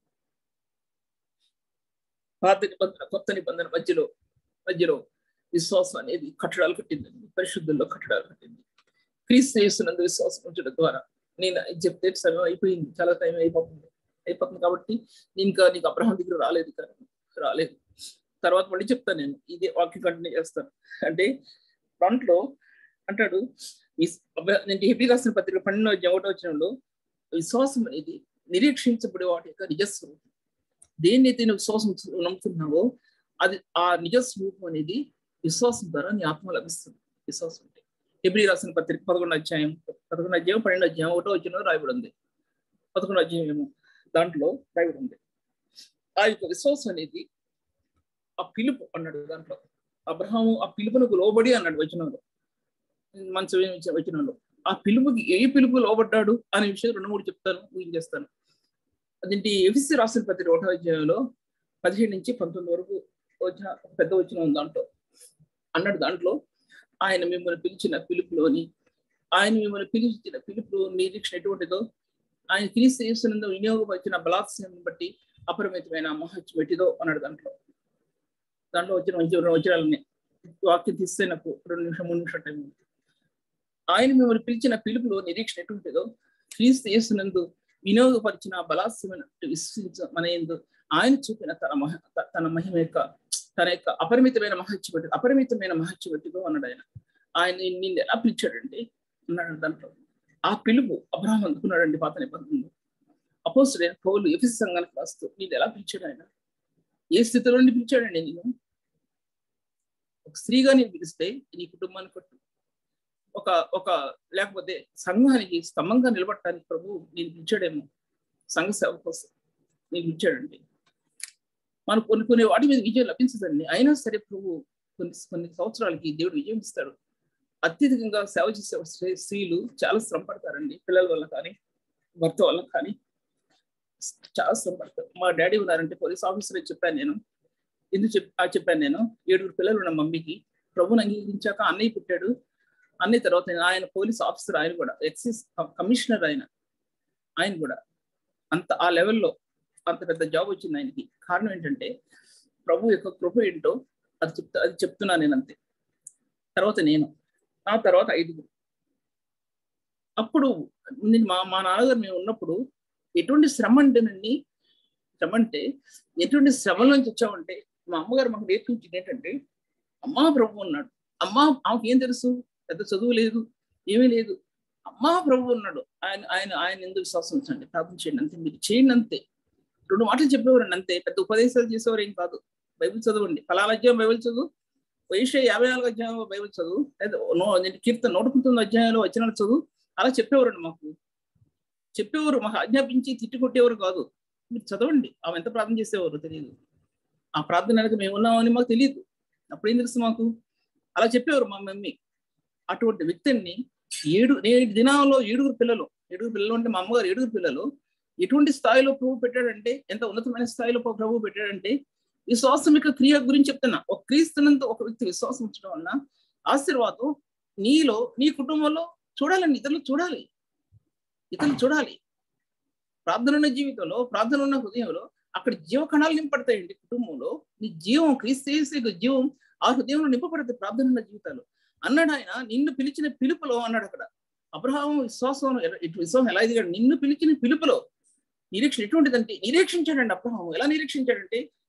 పాత నిబంధన కొత్త నిబంధన మధ్యలో మధ్యలో విశ్వాసం అనేది కట్టడాలు కట్టిందండి పరిశుద్ధుల్లో కట్టడాలు కట్టింది క్రీస్తు చేస్తున్నందు విశ్వాసం ఉంచడం ద్వారా నేను చెప్తే సమయం అయిపోయింది చాలా టైం అయిపోతుంది అయిపోతుంది కాబట్టి ఇంకా నీకు అబ్రహం దగ్గర రాలేదు కానీ రాలేదు తర్వాత మళ్ళీ చెప్తాను నేను ఇదే వాక్యం కంటిన్యూ చేస్తాను అంటే దాంట్లో అంటాడు నేను హెబీ రాసిన పత్రిక పన్నెండో ఒకటో వచ్చినంలో విశ్వాసం అనేది నిరీక్షించబడే వాటి యొక్క నిజస్వరూపం దేన్నైతే నువ్వు విశ్వాసం నమ్ముతున్నావో అది ఆ నిజస్వరూపం అనేది విశ్వాసం ద్వారా నీ ఆత్మ లభిస్తుంది విశ్వాసం అంటే హెబ్రి రాసిన పత్రిక పదకొండు అధ్యాయం పదకొండు అధ్యాయం పన్నెండు అధ్యాయం ఒకటో వచ్చిన రాయబడి ఉంది పదకొండు అధ్యాయం ఏమో దాంట్లో రాయబడి ఉంది ఆ యొక్క విశ్వాసం అనేది ఆ పిలుపు అన్నాడు దాంట్లో అబ్రహాము ఆ పిలుపునకు లోబడి అన్నాడు వచనంలో మంచి వచనంలో ఆ పిలుపుకి ఏ పిలుపు లోబడ్డాడు అనే విషయం రెండు మూడు చెప్తాను ఊహించేస్తాను అదేంటి ఎఫ్సి రాసిన పత్రిక ఒకటో అధ్యాయంలో పదిహేడు నుంచి పంతొమ్మిది వరకు వచ్చిన పెద్ద వచ్చిన ఉంది దాంట్లో అన్నాడు దాంట్లో ఆయన మిమ్మల్ని పిలిచిన పిలుపులోని ఆయన మిమ్మల్ని పిలిచిన పిలుపు నిరీక్షణ ఎటువంటిదో ఆయన క్రీస్తు చేస్తున్నందు వినియోగపరిచిన బలాత్సయం బట్టి అపరిమితమైన మహత్యం ఎట్టిదో అన్నాడు దాంట్లో దాంట్లో వచ్చిన మంచి రెండు వచనాలని వాక్యం తీస్తే నాకు రెండు నిమిషం మూడు నిమిషం టైం ఉంది ఆయన మిమ్మల్ని పిలిచిన పిలుపులో నిరీక్షణ ఎటువంటిదో క్రీస్తు చేస్తున్నందు వినియోగపరిచిన బలాస్యమైన విశ్వసించ మన ఎందు ఆయన చూపిన తన మహ తన మహిమ యొక్క తన యొక్క అపరిమితమైన మహత్యం పెట్టి అపరిమితమైన మహత్యం పెట్టిదో అన్నాడు ఆయన ఆయన నిన్ను ఎలా పిలిచాడండి అన్నాడు దాంట్లో ఆ పిలుపు అబ్రహం అందుకున్నాడండి పాత నిబంధనలు అపోసుడే పౌలు ఎఫిస్ సంఘానికి రాస్తూ నేను ఎలా పిలిచాడు ఆయన ఏ స్థితిలో నుండి పిలిచాడండి నేను ఒక స్త్రీగా నేను పిలిస్తే నీ కుటుంబాన్ని కొట్టు ఒక ఒక లేకపోతే సంఘానికి స్తంభంగా నిలబడటానికి ప్రభు నేను పిలిచాడేమో సంఘ సేవ కోసం నేను పిలిచాడండి మనం కొన్ని కొన్ని వాటి మీద విజయం లభించదండి అయినా సరే ప్రభు కొన్ని కొన్ని సంవత్సరాలకి దేవుడు విజయం ఇస్తాడు అత్యధికంగా సేవ చేసే స్త్రీలు చాలా శ్రమ పడతారండి పిల్లల వల్ల కానీ భర్త వల్ల కానీ చాలా శ్రమ పడతారు మా డాడీ ఉన్నారంటే పోలీస్ ఆఫీసర్ చెప్పాను నేను ఎందుకు చెప్ చెప్పాను నేను ఏడుగురు పిల్లలు ఉన్న మమ్మీకి ప్రభుని అంగీకరించాక అన్నయ్య పుట్టాడు అన్ని తర్వాత ఆయన పోలీస్ ఆఫీసర్ ఆయన కూడా ఎక్సైజ్ కమిషనర్ ఆయన ఆయన కూడా అంత ఆ లెవెల్లో అంత పెద్ద జాబ్ వచ్చింది ఆయనకి కారణం ఏంటంటే ప్రభు యొక్క కృప ఏంటో అది చెప్తా అది చెప్తున్నా నేను అంతే తర్వాత నేను ఆ తర్వాత ఐదుగురు అప్పుడు నేను మా మా నాన్నగారు మేము ఉన్నప్పుడు ఎటువంటి శ్రమ అంటేనండి శ్రమ అంటే ఎటువంటి శ్రమల నుంచి వచ్చామంటే మా అమ్మగారు మాకు నేర్పించింది ఏంటంటే అమ్మా ప్రభు ఉన్నాడు అమ్మా ఆమెకి ఏం తెలుసు పెద్ద చదువు లేదు ఏమీ లేదు అమ్మా ప్రభు ఉన్నాడు ఆయన ఆయన ఆయన ఎందుకు విశ్వాసం ఉంచండి ప్రార్థన చేయండి అంతే మీరు చేయండి అంతే రెండు మాటలు చెప్పేవారండి అంతే పెద్ద ఉపదేశాలు చేసేవారు ఏం కాదు బైబిల్ చదవండి ఫలానా అధ్యాయం బైబిల్ చదువు వయసు యాభై నాలుగు అధ్యాయంలో బైబిల్ చదువు లేదా కీర్తన నూట పంతొమ్మిది అధ్యాయంలో వచనాలు చదువు అలా చెప్పేవారండి మాకు చెప్పేవారు మాకు ఆజ్ఞాపించి తిట్టి కొట్టేవారు కాదు మీరు చదవండి ఆమె ఎంత ప్రార్థన చేసేవారు తెలియదు ఆ ప్రార్థన వెనక మేము ఉన్నామని మాకు తెలియదు అప్పుడేం తెలుసు మాకు అలా చెప్పేవారు మా మమ్మీ అటువంటి వ్యక్తిని ఏడు నేటి దినాల్లో ఏడుగురు పిల్లలు ఏడుగురు పిల్లలు అంటే మా అమ్మగారు ఏడుగురు పిల్లలు ఎటువంటి స్థాయిలో ప్రభు పెట్టాడంటే ఎంత ఉన్నతమైన స్థాయిలో ప్రభు పెట్టాడంటే విశ్వాసం యొక్క క్రియ గురించి చెప్తున్నా ఒక క్రీస్తునంత ఒక వ్యక్తి విశ్వాసం ఉంచడం వలన ఆశీర్వాదం నీలో నీ కుటుంబంలో చూడాలండి ఇతరులు చూడాలి ఇతరులు చూడాలి ప్రార్థన ఉన్న జీవితంలో ప్రార్థన ఉన్న హృదయంలో అక్కడ జీవ కణాలు నింపడతాయండి కుటుంబంలో నీ జీవం క్రీస్తు చేసే జీవం ఆ హృదయంలో నింపబడతాయి ప్రార్థన ఉన్న జీవితాలు అన్నాడు ఆయన నిన్ను పిలిచిన పిలుపులో అన్నాడు అక్కడ అబ్రహాం విశ్వాసం విశ్వాసం ఎలా ఎదిగాడు నిన్ను పిలిచిన పిలుపులో నిరీక్షణ ఎటువంటిదంటే నిరీక్షించాడండి అబ్రహాం ఎలా నిరీక్షించాడంటే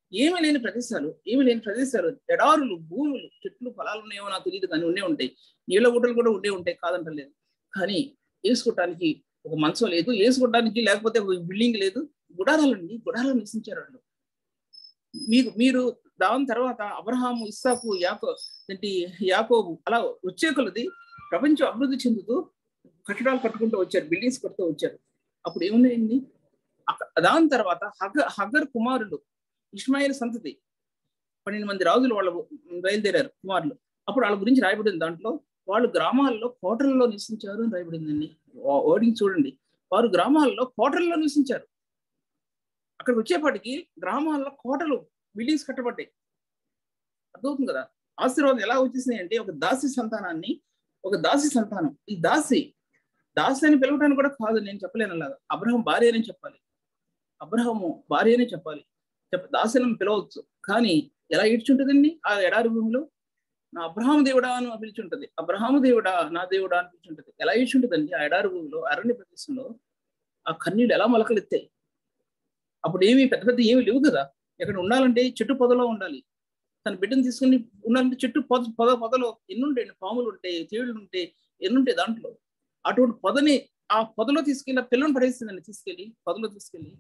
ఏమీ లేని ప్రదేశాలు ఏమీ లేని ప్రదేశాలు ఎడారులు భూములు చెట్లు ఫలాలు ఉన్నాయో నాకు తెలియదు కానీ ఉండే ఉంటాయి నీళ్ళ గుట్టలు కూడా ఉండే ఉంటాయి కాదంటలేదు కానీ వేసుకోవటానికి ఒక మంచం లేదు వేసుకోవటానికి లేకపోతే ఒక బిల్డింగ్ లేదు గుడారాలండి గుడారాలు నివసించారు వాళ్ళు మీకు మీరు దాని తర్వాత అబ్రహాము ఇస్సాకు యాకో ఏంటి యాకోబు అలా వచ్చే కొలది ప్రపంచం అభివృద్ధి చెందుతూ కట్టడాలు కట్టుకుంటూ వచ్చారు బిల్డింగ్స్ కడుతూ వచ్చారు అప్పుడు ఏమున్నాయండి అక్క- దాని తర్వాత హగ హగర్ కుమారులు ఇస్మాయిల్ సంతతి పన్నెండు మంది రాజులు వాళ్ళు బయలుదేరారు కుమారులు అప్పుడు వాళ్ళ గురించి రాయబడింది దాంట్లో వాళ్ళు గ్రామాల్లో కోటలలో నివసించారు అని రాయబడిందండి ఓడింగ్ చూడండి వారు గ్రామాల్లో కోటలలో నివసించారు అక్కడికి వచ్చేపాటికి గ్రామాల్లో కోటలు బిల్డింగ్స్ కట్టబడ్డాయి అర్థమవుతుంది కదా ఆశీర్వాదం ఎలా వచ్చేసినాయి అంటే ఒక దాసి సంతానాన్ని ఒక దాసి సంతానం ఈ దాసి దాసి అని పిలవడానికి కూడా కాదు నేను చెప్పలేను అలాగా అబ్రహం భార్య అని చెప్పాలి అబ్రహము భార్య అని చెప్పాలి చెప్ప దాసిని పిలవచ్చు కానీ ఎలా ఈడ్చుంటుందండి ఆ ఎడారి భూమిలో నా అబ్రహాము దేవుడా అని పిలిచుంటది అబ్రహాము దేవుడా నా దేవుడా అని పిలిచుంటది ఎలా ఈడ్చుంటుందండి ఆ ఎడారి భూమిలో అరణ్య ప్రదేశంలో ఆ కన్నీళ్ళు ఎలా మొలకలెత్తాయి అప్పుడు ఏమి పెద్ద పెద్ద ఏమి లేవు కదా ఎక్కడ ఉండాలంటే చెట్టు పొదలో ఉండాలి తన బిడ్డను తీసుకుని ఉండాలంటే చెట్టు పొద పొద పొదలో ఎన్నుంటాయి పాములు ఉంటాయి తేళ్లు ఉంటాయి ఎన్నుంటాయి దాంట్లో అటువంటి పొదని ఆ పొదలో తీసుకెళ్ళి ఆ పిల్లని పడేస్తుందండి తీసుకెళ్ళి పొదలో తీసుకెళ్ళి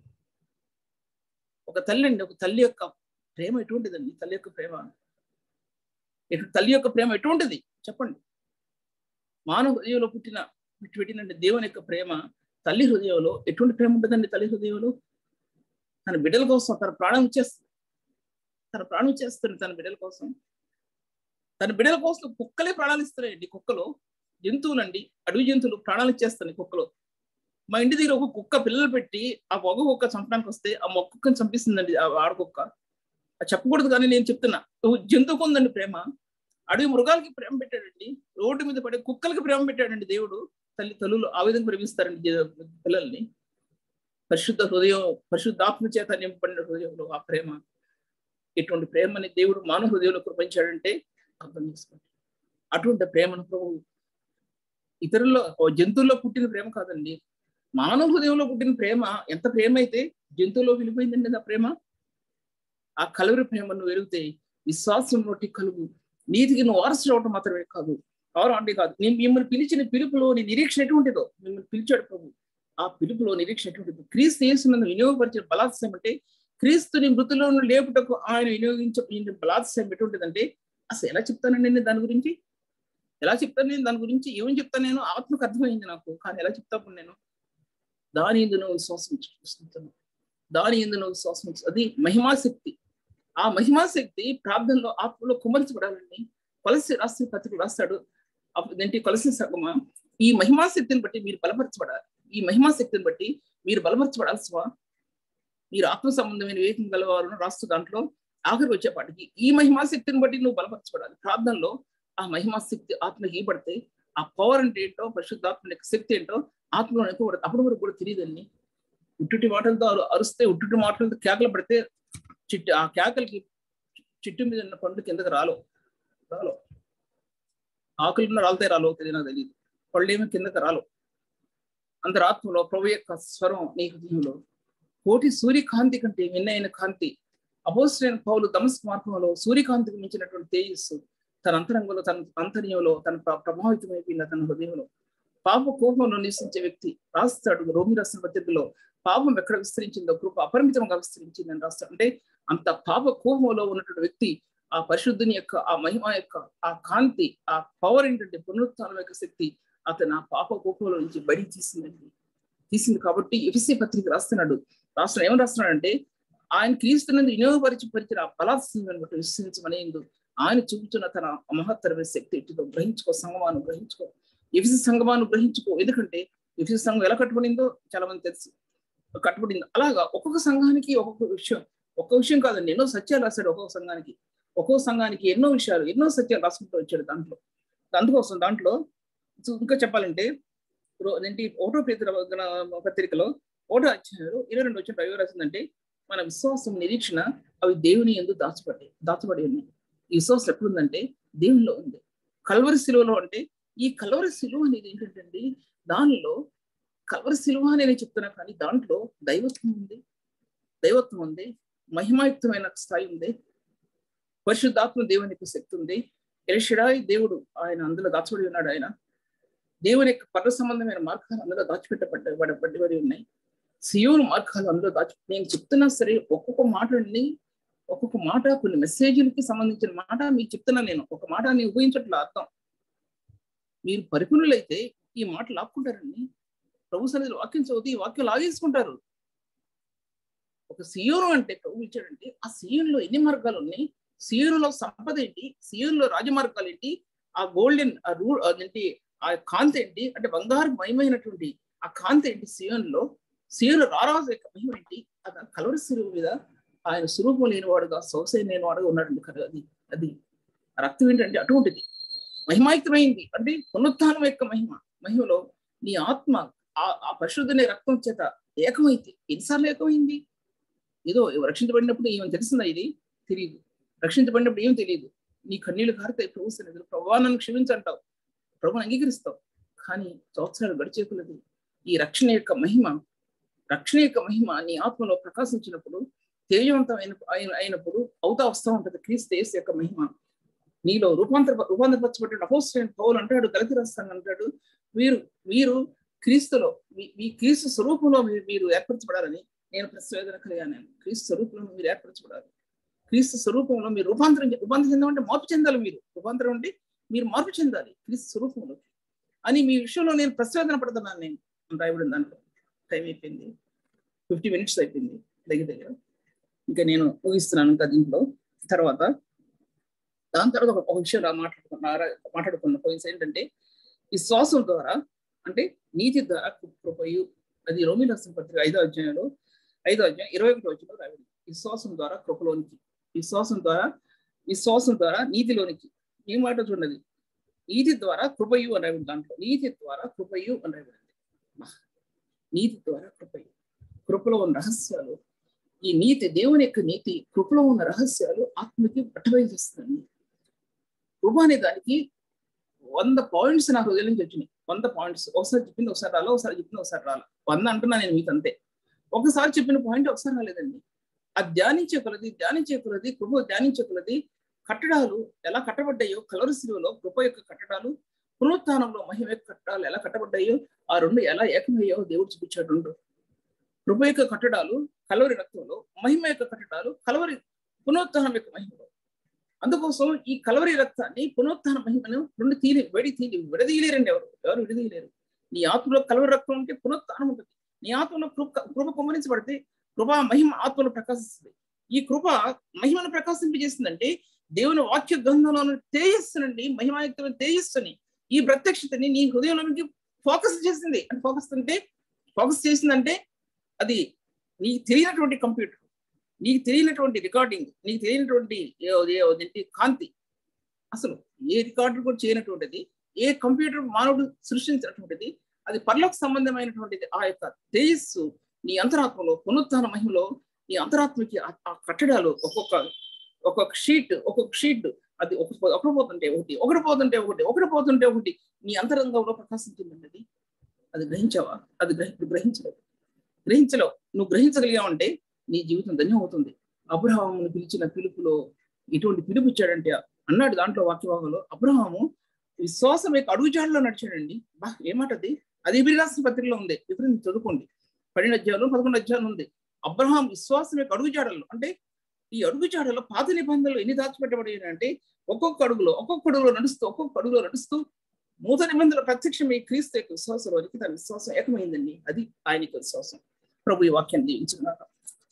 ఒక తల్లి అండి ఒక తల్లి యొక్క ప్రేమ ఎటువంటిదండి తల్లి యొక్క ప్రేమ ఎటు- తల్లి యొక్క ప్రేమ ఎటువంటిది చెప్పండి మానవ హృదయంలో పుట్టిన పెట్టిన దేవుని యొక్క ప్రేమ తల్లి హృదయంలో ఎటువంటి ప్రేమ ఉంటుందండి తల్లి హృదయంలో తన బిడ్డల కోసం తన ప్రాణం ఇచ్చేస్తుంది తన ప్రాణం ఇచ్చేస్తుంది తన బిడ్డల కోసం తన బిడ్డల కోసం కుక్కలే ప్రాణాలు ఇస్తున్నాయండి కుక్కలు జంతువులండి అడవి జంతువులు ప్రాణాలు ఇచ్చేస్తాయి కుక్కలు మా ఇంటి దగ్గర ఒక కుక్క పిల్లలు పెట్టి ఆ మొగ కుక్క చంపడానికి వస్తే ఆ మొక్క కుక్కని చంపిస్తుందండి ఆ ఆడకుక్క అది చెప్పకూడదు కానీ నేను చెప్తున్నా ఓ జంతువుకు ఉందండి ప్రేమ అడవి మృగాలకి ప్రేమ పెట్టాడండి రోడ్డు మీద పడే కుక్కలకి ప్రేమ పెట్టాడండి దేవుడు తల్లి తల్లులు ఆ విధంగా ప్రేమిస్తారండి జ- పిల్లల్ని పరిశుద్ధ హృదయం పరిశుద్ధాత్మ చేత నింపబడిన హృదయంలో ఆ ప్రేమ ఇటువంటి ప్రేమని దేవుడు మానవ హృదయంలో కృపించాడంటే అర్థం చేసుకోండి అటువంటి ప్రేమను ప్రభు ఇతరుల్లో ఓ జంతువుల్లో పుట్టిన ప్రేమ కాదండి మానవ హృదయంలో పుట్టిన ప్రేమ ఎంత ప్రేమ అయితే జంతువులో వెళ్ళిపోయిందండి ఆ ప్రేమ ఆ కలువరి ప్రేమను వెలిగితే విశ్వాసం నోటి కలుగు నీతికి నువ్వు వారసులు అవటం మాత్రమే కాదు ఎవరు అంటే కాదు నేను మిమ్మల్ని పిలిచిన పిలుపులో నీ నిరీక్షణ ఎటువంటిదో మిమ్మల్ని పిలిచాడు ప్రభు ఆ పిలుపులో నిరీక్షణ ఎటువంటిదో క్రీస్తు యేసునందు వినియోగపరిచిన బలాత్సయం అంటే క్రీస్తుని మృతులో నుండి లేపుటకు ఆయన వినియోగించ బలాత్సయం ఎటువంటిదంటే అసలు ఎలా చెప్తానండి నేను దాని గురించి ఎలా చెప్తాను నేను దాని గురించి ఏమని చెప్తాను నేను ఆత్మకు అర్థమైంది నాకు కానీ ఎలా చెప్తాను నేను దాని ఎందు నువ్వు విశ్వాసం చూస్తున్నాను దాని ఎందు నువ్వు విశ్వాసం ఉంచు. అది మహిమాశక్తి ఆ మహిమాశక్తి ప్రార్థనలో ఆత్మలో కుమరించబడాలండి కొలసి రాసిన పత్రిక రాస్తాడు అప్పుడు ఏంటి కొలసి సగమా ఈ మహిమాశక్తిని బట్టి మీరు బలపరచబడాలి ఈ మహిమాశక్తిని బట్టి మీరు బలపరచబడాల్సివా మీరు ఆత్మ సంబంధమైన వివేకం గలవారు రాస్తూ దాంట్లో ఆఖరికి వచ్చేపాటికి ఈ మహిమాశక్తిని బట్టి నువ్వు బలపరచబడాలి ప్రార్థనలో ఆ మహిమాశక్తి ఆత్మకి ఇవ్వబడితే ఆ పవర్ అంటే ఏంటో పరిశుద్ధాత్మ యొక్క శక్తి ఏంటో ఆత్మలో ఎక్కువ అప్పుడు వరకు కూడా తెలియదండి ఉట్టుటి మాటలతో అరు- అరుస్తే ఉట్టుటి మాటలతో కేకలు పడితే చిట్టు ఆ కేకలకి చిట్టు మీద ఉన్న పండ్లు కిందకి రాలో రాలో ఆకులు రాలితే రాలో తెలియదు నాకు తెలియదు పళ్ళేమో కిందకి రాలో అంతరాత్మలో ప్రభు యొక్క స్వరం నీ హృదయంలో కోటి సూర్యకాంతి కంటే విన్నైన కాంతి అపోసరైన పౌలు దమస్క మార్గంలో సూర్యకాంతికి మించినటువంటి తేజస్సు తన అంతరంగంలో తన అంతర్యంలో తన ప్ర- ప్రభావితమైపోయిన తన హృదయంలో పాప కోపంలో నివసించే వ్యక్తి రాస్తాడు రోమి రాసిన పత్రికలో పాపం ఎక్కడ విస్తరించిందో కృప అపరిమితంగా విస్తరించిందని రాస్తాడు అంటే అంత పాప కోపంలో ఉన్నటువంటి వ్యక్తి ఆ పరిశుద్ధుని యొక్క ఆ మహిమ యొక్క ఆ కాంతి ఆ పవర్ ఏంటంటే పునరుత్థానం యొక్క శక్తి అతను ఆ పాప కోపంలో నుంచి బయట తీసిందండి తీసింది కాబట్టి ఎఫ్సి పత్రిక రాస్తున్నాడు రాస్తున్న ఏమని రాస్తున్నాడంటే ఆయన క్రీస్తునందు వినియోగపరిచి పరిచిన ఆ బలాత్సంగా బట్టి విశ్వసించమని ఆయన చూపుతున్న తన మహత్తరమైన శక్తి ఇటుతో గ్రహించుకో సంగమాను గ్రహించుకో ఎఫ్సి సంగమాను గ్రహించుకో ఎందుకంటే ఎఫ్సి సంఘం ఎలా కట్టుబడిందో చాలా మంది తెలుసు కట్టుబడింది అలాగా ఒక్కొక్క సంఘానికి ఒక్కొక్క విషయం ఒక్కొక్క విషయం కాదండి ఎన్నో సత్యాలు రాశాడు ఒక్కొక్క సంఘానికి ఒక్కొక్క సంఘానికి ఎన్నో విషయాలు ఎన్నో సత్యాలు రాసుకుంటూ వచ్చాడు దాంట్లో అందుకోసం దాంట్లో సో ఇంకా చెప్పాలంటే రో- ఏంటి ఓటో పేతుల పత్రికలో ఓటో అధ్యాయులు ఇరవై రెండు వచ్చిన అయ్యో రాసిందంటే మన విశ్వాసం నిరీక్షణ అవి దేవుని ఎందు దాచబడి దాచబడి ఉన్నాయి ఈ విశ్వాసం ఎప్పుడుందంటే దేవునిలో ఉంది కల్వరి శిలువలో అంటే ఈ కల్వరి శిలువ అనేది ఏంటంటే దానిలో కల్వరి శిలువ అని నేను చెప్తున్నా కానీ దాంట్లో దైవత్వం ఉంది దైవత్వం ఉంది మహిమాయుక్తమైన స్థాయి ఉంది పరిశుద్ధాత్మ దేవుని యొక్క శక్తి ఉంది ఎలిషడాయి దేవుడు ఆయన అందులో దాచబడి ఉన్నాడు ఆయన దేవుని యొక్క పర్వ సంబంధమైన మార్గాలు అందులో దాచిపెట్టబడ్డ పడ్డబడి ఉన్నాయి సియోను మార్గాలు అందులో దాచి నేను చెప్తున్నా సరే ఒక్కొక్క మాటని ఒక్కొక్క మాట కొన్ని మెసేజ్లకి సంబంధించిన మాట మీకు చెప్తున్నా నేను ఒక మాట నేను ఊహించట్లే అర్థం మీరు పరిపూర్ణులైతే ఈ మాట లాక్కుంటారండి ప్రభు సన్నిధిలో వాక్యం చదివి ఈ వాక్యం లాగేసుకుంటారు ఒక సియోను అంటే ప్రభు ఇచ్చాడంటే ఆ సియోన్లో ఎన్ని మార్గాలు ఉన్నాయి సియోనులో సంపద ఏంటి సియోన్లో రాజమార్గాలు ఏంటి ఆ గోల్డెన్ ఆ రూ అదేంటి ఆ కాంతి ఏంటి అంటే బంగారు మయమైనటువంటి ఆ కాంతి ఏంటి సియోన్లో సియోను రారాజు యొక్క మహిమ ఏంటి అది కలవరి సిరువు మీద ఆయన స్వరూపం లేనివాడుగా సొగసై లేనివాడుగా ఉన్నాడు కదా అది అది ఆ రక్తం ఏంటంటే అటువంటిది మహిమాయుక్తమైంది అంటే పునరుత్థానం యొక్క మహిమ మహిమలో నీ ఆత్మ ఆ పరిశుద్ధుని రక్తం చేత ఏకమైంది ఎన్నిసార్లు ఏకమైంది ఏదో రక్షించబడినప్పుడు ఏమని తెలిసిందా ఇది తెలియదు రక్షించబడినప్పుడు ఏం తెలియదు నీ కన్నీళ్లు కారుతాయి ప్రభు సన్నిధిలో ప్రభా నన్ను క్షమించంటావు ప్రభుని అంగీకరిస్తావు కానీ సంవత్సరాలు గడిచేకులది ఈ రక్షణ యొక్క మహిమ రక్షణ యొక్క మహిమ నీ ఆత్మలో ప్రకాశించినప్పుడు తేజవంతమైన అయినప్పుడు అవుతా వస్తూ ఉంటది క్రీస్తు యేసు యొక్క మహిమ నీలో రూపాంతర రూపాంతరపరచబడిన అపోస్టైన్ పౌలు అంటాడు గలతి రాస్తాను అంటాడు వీరు వీరు క్రీస్తులో మీ క్రీస్తు స్వరూపంలో మీరు మీరు ఏర్పరచబడాలని నేను ప్రశ్వేదన కలిగాను క్రీస్తు స్వరూపంలో మీరు ఏర్పరచబడాలి క్రీస్తు స్వరూపంలో మీరు రూపాంతరం రూపాంతరం చెందాలంటే మార్పు చెందాలి మీరు రూపాంతరం అంటే మీరు మార్పు చెందాలి క్రీస్తు స్వరూపంలో అని మీ విషయంలో నేను ప్రశ్వేదన పడుతున్నాను నేను రాయబడిన దాంట్లో టైం అయిపోయింది ఫిఫ్టీ మినిట్స్ అయిపోయింది దగ్గర దగ్గర ఇంకా నేను ఊహిస్తున్నాను ఇంకా దీంట్లో తర్వాత దాని తర్వాత ఒక విషయం మాట్లాడుకున్న మాట్లాడుకున్న పాయింట్స్ ఏంటంటే విశ్వాసం ద్వారా అంటే నీతి ద్వారా కృపయు అది రోమి రాసిన పత్రిక ఐదో అధ్యాయంలో ఐదో అధ్యాయం ఇరవై ఒకటి వచ్చిన రావిడి విశ్వాసం ద్వారా కృపలోనికి విశ్వాసం ద్వారా విశ్వాసం ద్వారా నీతిలోనికి ఏం మాట చూడండి నీతి ద్వారా కృపయు అని రావిడి దాంట్లో నీతి ద్వారా కృపయు అని రావిడి నీతి ద్వారా కృపయు కృపలో ఉన్న రహస్యాలు ఈ నీతి దేవుని యొక్క నీతి కృపలో ఉన్న రహస్యాలు ఆత్మకి పట్టబయలు చేస్తుంది కృప అనే దానికి వంద పాయింట్స్ నాకు హృదయం నుంచి వచ్చినాయి వంద పాయింట్స్ ఒకసారి చెప్పింది ఒకసారి రాలా ఒకసారి చెప్పింది ఒకసారి రాలా వంద అంటున్నా నేను మీకు అంతే ఒకసారి చెప్పిన పాయింట్ ఒకసారి రాలేదండి అది ధ్యానించే కొలది ధ్యానించే కొలది కృప ధ్యానించే కొలది కట్టడాలు ఎలా కట్టబడ్డాయో కలవరిశిలువలో కృప యొక్క కట్టడాలు పునరుత్థానంలో మహిమ యొక్క కట్టడాలు ఎలా కట్టబడ్డాయో ఆ రెండు ఎలా ఏకమయ్యాయో దేవుడు చూపించాడు రెండు కృప యొక్క కట్టడాలు కలవరి రక్తంలో మహిమ యొక్క కట్టడాలు కలవరి పునరుత్థానం యొక్క మహిమలో అందుకోసం ఈ కలవరి రక్తాన్ని పునరుత్థాన మహిమను రెండు తీలి వెడి తీలి విడదీయలేరండి ఎవరు ఎవరు విడదీయలేరు నీ ఆత్మలో కలవరి రక్తం ఉంటే పునరుత్థానం ఉంటుంది నీ ఆత్మలో కృప కృప కుమరించబడితే కృప మహిమ ఆత్మలో ప్రకాశిస్తుంది ఈ కృప మహిమను ప్రకాశింపజేస్తుందంటే దేవుని వాక్య గ్రంథంలో తేజస్సునండి మహిమాయుక్తమైన తేజస్సుని ఈ ప్రత్యక్షతని నీ హృదయంలోనికి ఫోకస్ చేసింది అంటే ఫోకస్ అంటే ఫోకస్ చేసిందంటే అది నీకు తెలియనటువంటి కంప్యూటర్ నీకు తెలియనటువంటి రికార్డింగ్ నీకు తెలియనటువంటి ఏంటి కాంతి అసలు ఏ రికార్డు కూడా చేయనటువంటిది ఏ కంప్యూటర్ మానవుడు సృష్టించినటువంటిది అది పర్లోక సంబంధమైనటువంటిది ఆ యొక్క తేజస్సు నీ అంతరాత్మలో పునరుత్థాన మహిమలో నీ అంతరాత్మకి ఆ కట్టడాలు ఒక్కొక్క ఒక్కొక్క షీట్ ఒక్కొక్క షీట్ అది ఒక ఒకటి పోతుంటే ఒకటి ఒకటి పోతుంటే ఒకటి ఒకటి పోతుంటే ఒకటి నీ అంతరంగంలో ప్రకాశించిందండి అది అది గ్రహించావా అది గ్రహి గ్రహించలేవు గ్రహించలేవు నువ్వు గ్రహించగలిగావంటే నీ జీవితం ధన్యం అవుతుంది అబ్రహామును పిలిచిన పిలుపులో ఎటువంటి పిలుపు ఇచ్చాడంటే అన్నాడు దాంట్లో వాక్యభాగంలో అబ్రహాము విశ్వాసం యొక్క అడుగుజాడలో నడిచాడండి బా ఏమాటది అది విరాసిన పత్రికలో ఉంది ఇప్పుడు చదువుకోండి పన్నెండు అధ్యాయులు పదకొండు అధ్యాయులు ఉంది అబ్రహాం విశ్వాసం యొక్క అడుగుజాడలు అంటే ఈ అడుగుజాడలో పాత నిబంధనలు ఎన్ని దాచిపెట్టబడి అంటే ఒక్కొక్క అడుగులో ఒక్కొక్క అడుగులో నడుస్తూ ఒక్కొక్క అడుగులో నడుస్తూ నూతన నిబంధనల ప్రత్యక్షం ఈ క్రీస్తు యొక్క విశ్వాసంలోనికి తన విశ్వాసం ఏకమైందండి అది ఆయన యొక్క విశ్వాసం ప్రభు ఈ వాక్యాన్ని దీవించుకున్నారు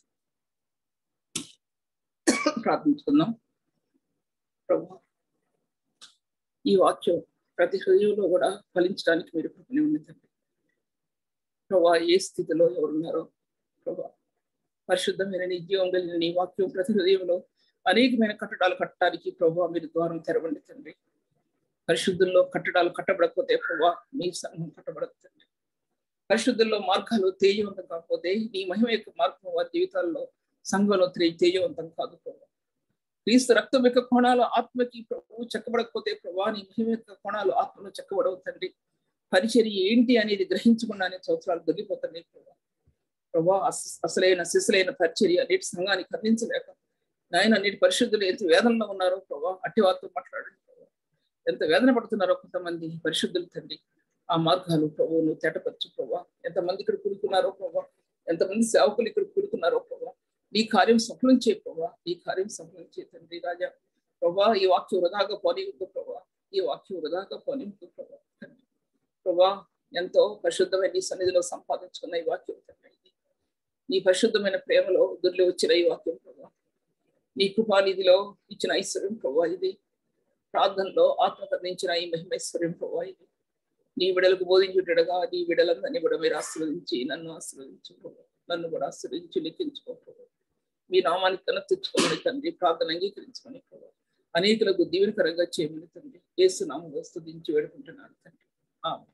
ప్రార్థించుకుందాం ప్రభు ఈ వాక్యం ప్రతి హృదయంలో కూడా ఫలించడానికి మీరు కృపణ ఉండిందండి ప్రభా ఏ స్థితిలో ఎవరున్నారో ప్రభా పరిశుద్ధమైన నీ జీవం కలిగిన నీ వాక్యం ప్రతి హృదయంలో అనేకమైన కట్టడాలు కట్టడానికి ప్రభా మీరు ద్వారం తెరవండి తండ్రి పరిశుద్ధుల్లో కట్టడాలు కట్టబడకపోతే ప్రభా మీ సంఘం కట్టబడదు తండ్రి పరిశుద్ధుల్లో మార్గాలు తేజవంతం కాకపోతే నీ మహిమ యొక్క మార్గం వారి జీవితాల్లో సంఘంలో తేజవంతం కాదు ప్రభా క్రీస్తు రక్తం యొక్క కోణాలు ఆత్మకి ప్రభు చెక్కబడకపోతే ప్రభా నీ మహిమ యొక్క కోణాలు ఆత్మలో చెక్కబడవు తండ్రి పరిచర్య ఏంటి అనేది గ్రహించకుండానే సంవత్సరాలు దొరికిపోతుంది ప్రభా ప్రభా అస- అసలైన శిశులైన పరిచర్య నేటి సంఘానికి అందించలేక నాయన నేటి పరిశుద్ధులు ఎంత వేదనలో ఉన్నారో ప్రభా అట్టి వారితో మాట్లాడండి ప్రభా ఎంత వేదన పడుతున్నారో కొంతమంది పరిశుద్ధులు తండ్రి ఆ మార్గాలు ప్రభు నువ్వు తెటపరచు ప్రభా ఎంతమంది ఇక్కడ కూరుకున్నారో ప్రభా ఎంతమంది సేవకులు ఇక్కడ కూరుకున్నారో ప్రభా నీ కార్యం సఫలం చేయ ప్రభా నీ కార్యం సఫలం చేయ తండ్రి రాజా ప్రభా ఈ వాక్యం వృధాగా పోనివద్దు ప్రభా ఈ వాక్యం వృధాగా పోనివద్దు ప్రభా తండ్రి ప్రభా ఎంతో పరిశుద్ధమైన నీ సన్నిధిలో సంపాదించుకున్న ఈ వాక్యం తండ్రి ఇది. నీ పరిశుద్ధమైన ప్రేమలో దుర్లి వచ్చిన ఈ వాక్యం ప్రభా నీ కృపానిధిలో ఇచ్చిన ఐశ్వర్యం ప్రభా ఇది ప్రార్థనలో ఆత్మ కర్ణించిన ఈ మహిమైశ్వర్యం ప్రభా ఇది నీ విడలకు బోధించుటగా నీ విడలందరినీ కూడా మీరు ఆశీర్వదించి నన్ను ఆశీర్వదించు ప్రభా నన్ను కూడా ఆశీర్వదించి లెక్కించుకో ప్రభా మీ నామానికి కన తెచ్చుకోమని తండ్రి ప్రార్థన అంగీకరించుకొని ప్రభా అనేకులకు దీవెనకరంగా చేయమని తండ్రి ఏసు నామంలో స్తుతించి వేడుకుంటున్నాను తండ్రి ఆమేన్.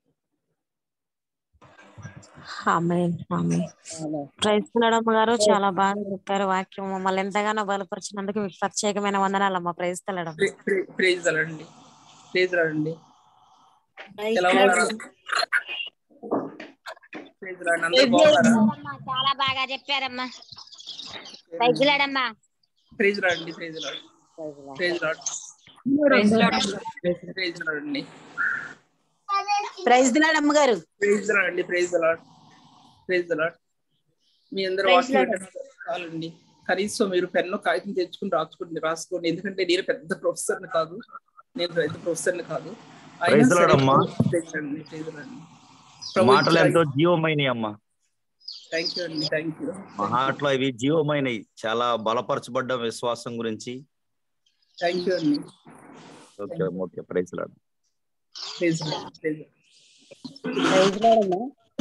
ఆమేన్ ఆమేన్ ప్రైజ్ అమ్మ గారు చాలా బాగా చెప్పారు వాక్యం మమ్మల్ని ఎంతగానో బలపరిచినందుకు మీకు ప్రత్యేకమైన వందనాలమ్మ ప్రైజ్ తెలడం ప్రే- ప్రే- ప్రేజ్ అలాండి ప్రేజ్ అలాండి ఎలా ఉన్నారు ప్రేజ్ అలాండి అందరూ బాగున్నారా అమ్మా, చాలా బాగా చెప్పారమ్మా సైజులాడమ్మా ప్రేజ్ లాడండి praise lord praise lord praise లాడండి ప్రైజ్ దినాడు అమ్మగారు ప్రేజ్ లాడండి ప్రేజ్ లాడ్ ప్రేజ్ లాడ్ మీ అందరూ Praise వాక్యం the Lord. వింటున్నారు చాలండి కనీసం మీరు పెన్ను కాగితం తెచ్చుకుని రాసుకోండి రాసుకోండి ఎందుకంటే నేను పెద్ద ప్రొఫెసర్ని కాదు నేను పెద్ద ప్రొఫెసర్ని కాదు Praise the Lord అమ్మా. మాటలు ఎంతో జీవమైనవి అమ్మా థ్యాంక్ యూ అండి థ్యాంక్ యూ మా మాటలు ఇవి జీవమైనవి చాలా బలపరచబడ్డ విశ్వాసం గురించి థ్యాంక్ యూ అండి okay okay praise lord praise praise praise లాడమ్మా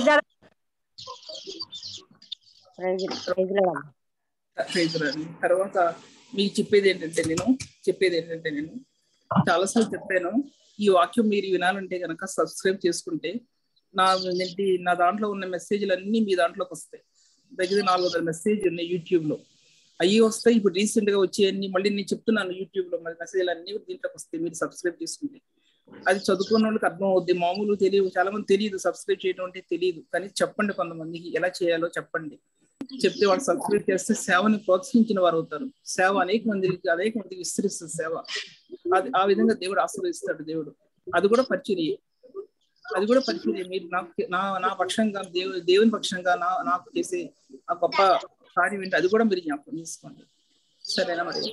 ప్రైజ్ ప్రైజ్ లాడమ్మా ప్రైజ్ రండి తర్వాత మీకు చెప్పేది ఏంటంటే నేను చెప్పేది ఏంటంటే నేను చాలాసార్లు చెప్పాను ఈ వాక్యం మీరు వినాలంటే కనుక సబ్స్క్రైబ్ చేసుకుంటే నా ఏంటి నా దాంట్లో ఉన్న మెసేజ్లు అన్ని మీ దాంట్లోకి వస్తాయి దగ్గర నాలుగు వందల మెసేజ్ ఉన్నాయి యూట్యూబ్ లో అవి వస్తాయి ఇప్పుడు రీసెంట్ గా వచ్చేయన్ని మళ్ళీ నేను చెప్తున్నాను యూట్యూబ్ లో మరి మెసేజ్లు అన్ని కూడా దీంట్లోకి వస్తాయి మీరు సబ్స్క్రైబ్ చేసుకుంటే అది చదువుకున్న వాళ్ళకి అర్థం అవుద్ది మామూలు తెలియదు చాలా మంది తెలియదు సబ్స్క్రైబ్ చేయడం అంటే తెలియదు కానీ చెప్పండి కొంతమందికి ఎలా చేయాలో చెప్పండి చెప్తే వాళ్ళు సబ్స్క్రైబ్ చేస్తే సేవని ప్రోత్సహించిన వారు అవుతారు సేవ అనేక మందికి అనేక మందికి విస్తరిస్తుంది సేవ అది ఆ విధంగా దేవుడు ఆశీర్వదిస్తాడు దేవుడు అది కూడా పరిచర్య అది కూడా పరిచర్య మీరు నాకు నా నా పక్షంగా దేవుని దేవుని పక్షంగా నా నాకు చేసే ఆ గొప్ప కార్యం ఏంటి అది కూడా మీరు జ్ఞాపకం చేసుకోండి సరేనా మరి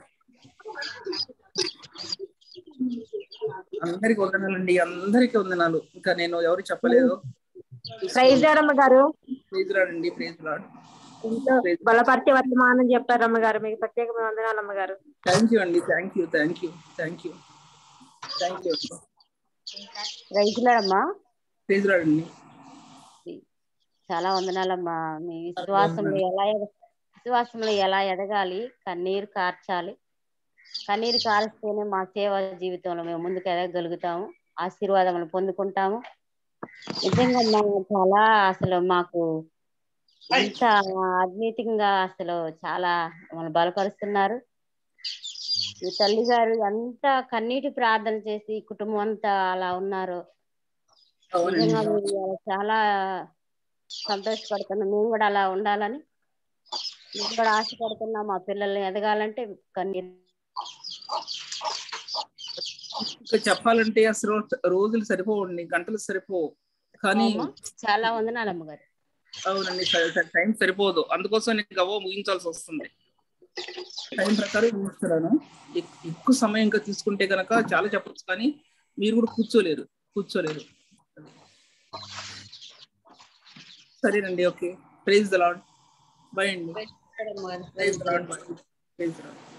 అందరికి వందనాలండి అందరికి వందనాలు ఇంకా నేను ఎవరు చెప్పలేదు ప్రైజ్ లాడమ్మ గారు ప్రేజ్ రాడండి ప్రేజ్ రాడ్ బలపరిచే వర్తమానం చెప్పారు అమ్మగారు మీకు ప్రత్యేకమైన వందనాలు అమ్మగారు థ్యాంక్ యూ అండి thank you thank you thank you thank you praise లాడమ్మా ప్రేజ్ రాడండి చాలా వందనాలమ్మా మీ విశ్వాసంలో ఎలా ఎద- విశ్వాసంలో ఎలా ఎదగాలి కన్నీరు కార్చాలి కన్నీరు కారిస్తేనే మా సేవ జీవితంలో మేము ముందుకు ఎదగగలుగుతాము ఆశీర్వాదములు పొందుకుంటాము నిజంగా మేము చాలా అసలు మాకు ఎంత ఆధ్యాత్మికంగా అసలు చాలా మమ్మల్ని బలపరుస్తున్నారు మీ తల్లి గారు ఎంత కన్నీటి ప్రార్థన చేసి కుటుంబం అంతా అలా ఉన్నారు నిజంగా అవునండి మీరు ఇవాళ చాలా సంతోషపడుతున్నాం మేము కూడా అలా ఉండాలని మేము కూడా ఆశపడుతున్నాం మా పిల్లల్ని ఎదగాలంటే కన్నీరు ఇంకా చెప్పాలంటే అసలు రోజులు సరిపోవండి గంటలు సరిపోవు కానీ అమ్మా, చాలా వందనాలు అమ్మగారు అవునండి టైం సరిపోదు అందుకోసం నేను గవ్వ ముగించాల్సి వస్తుంది టైం ప్రకారం ముగిస్తున్నాను ఎక్- ఎక్కువ సమయం ఇంకా తీసుకుంటే కనుక చాలా చెప్పొచ్చు కానీ మీరు కూడా కూర్చోలేరు కూర్చోలేరు సరేనండి okay praise the lord bye అండి praise the lord bye praise the lord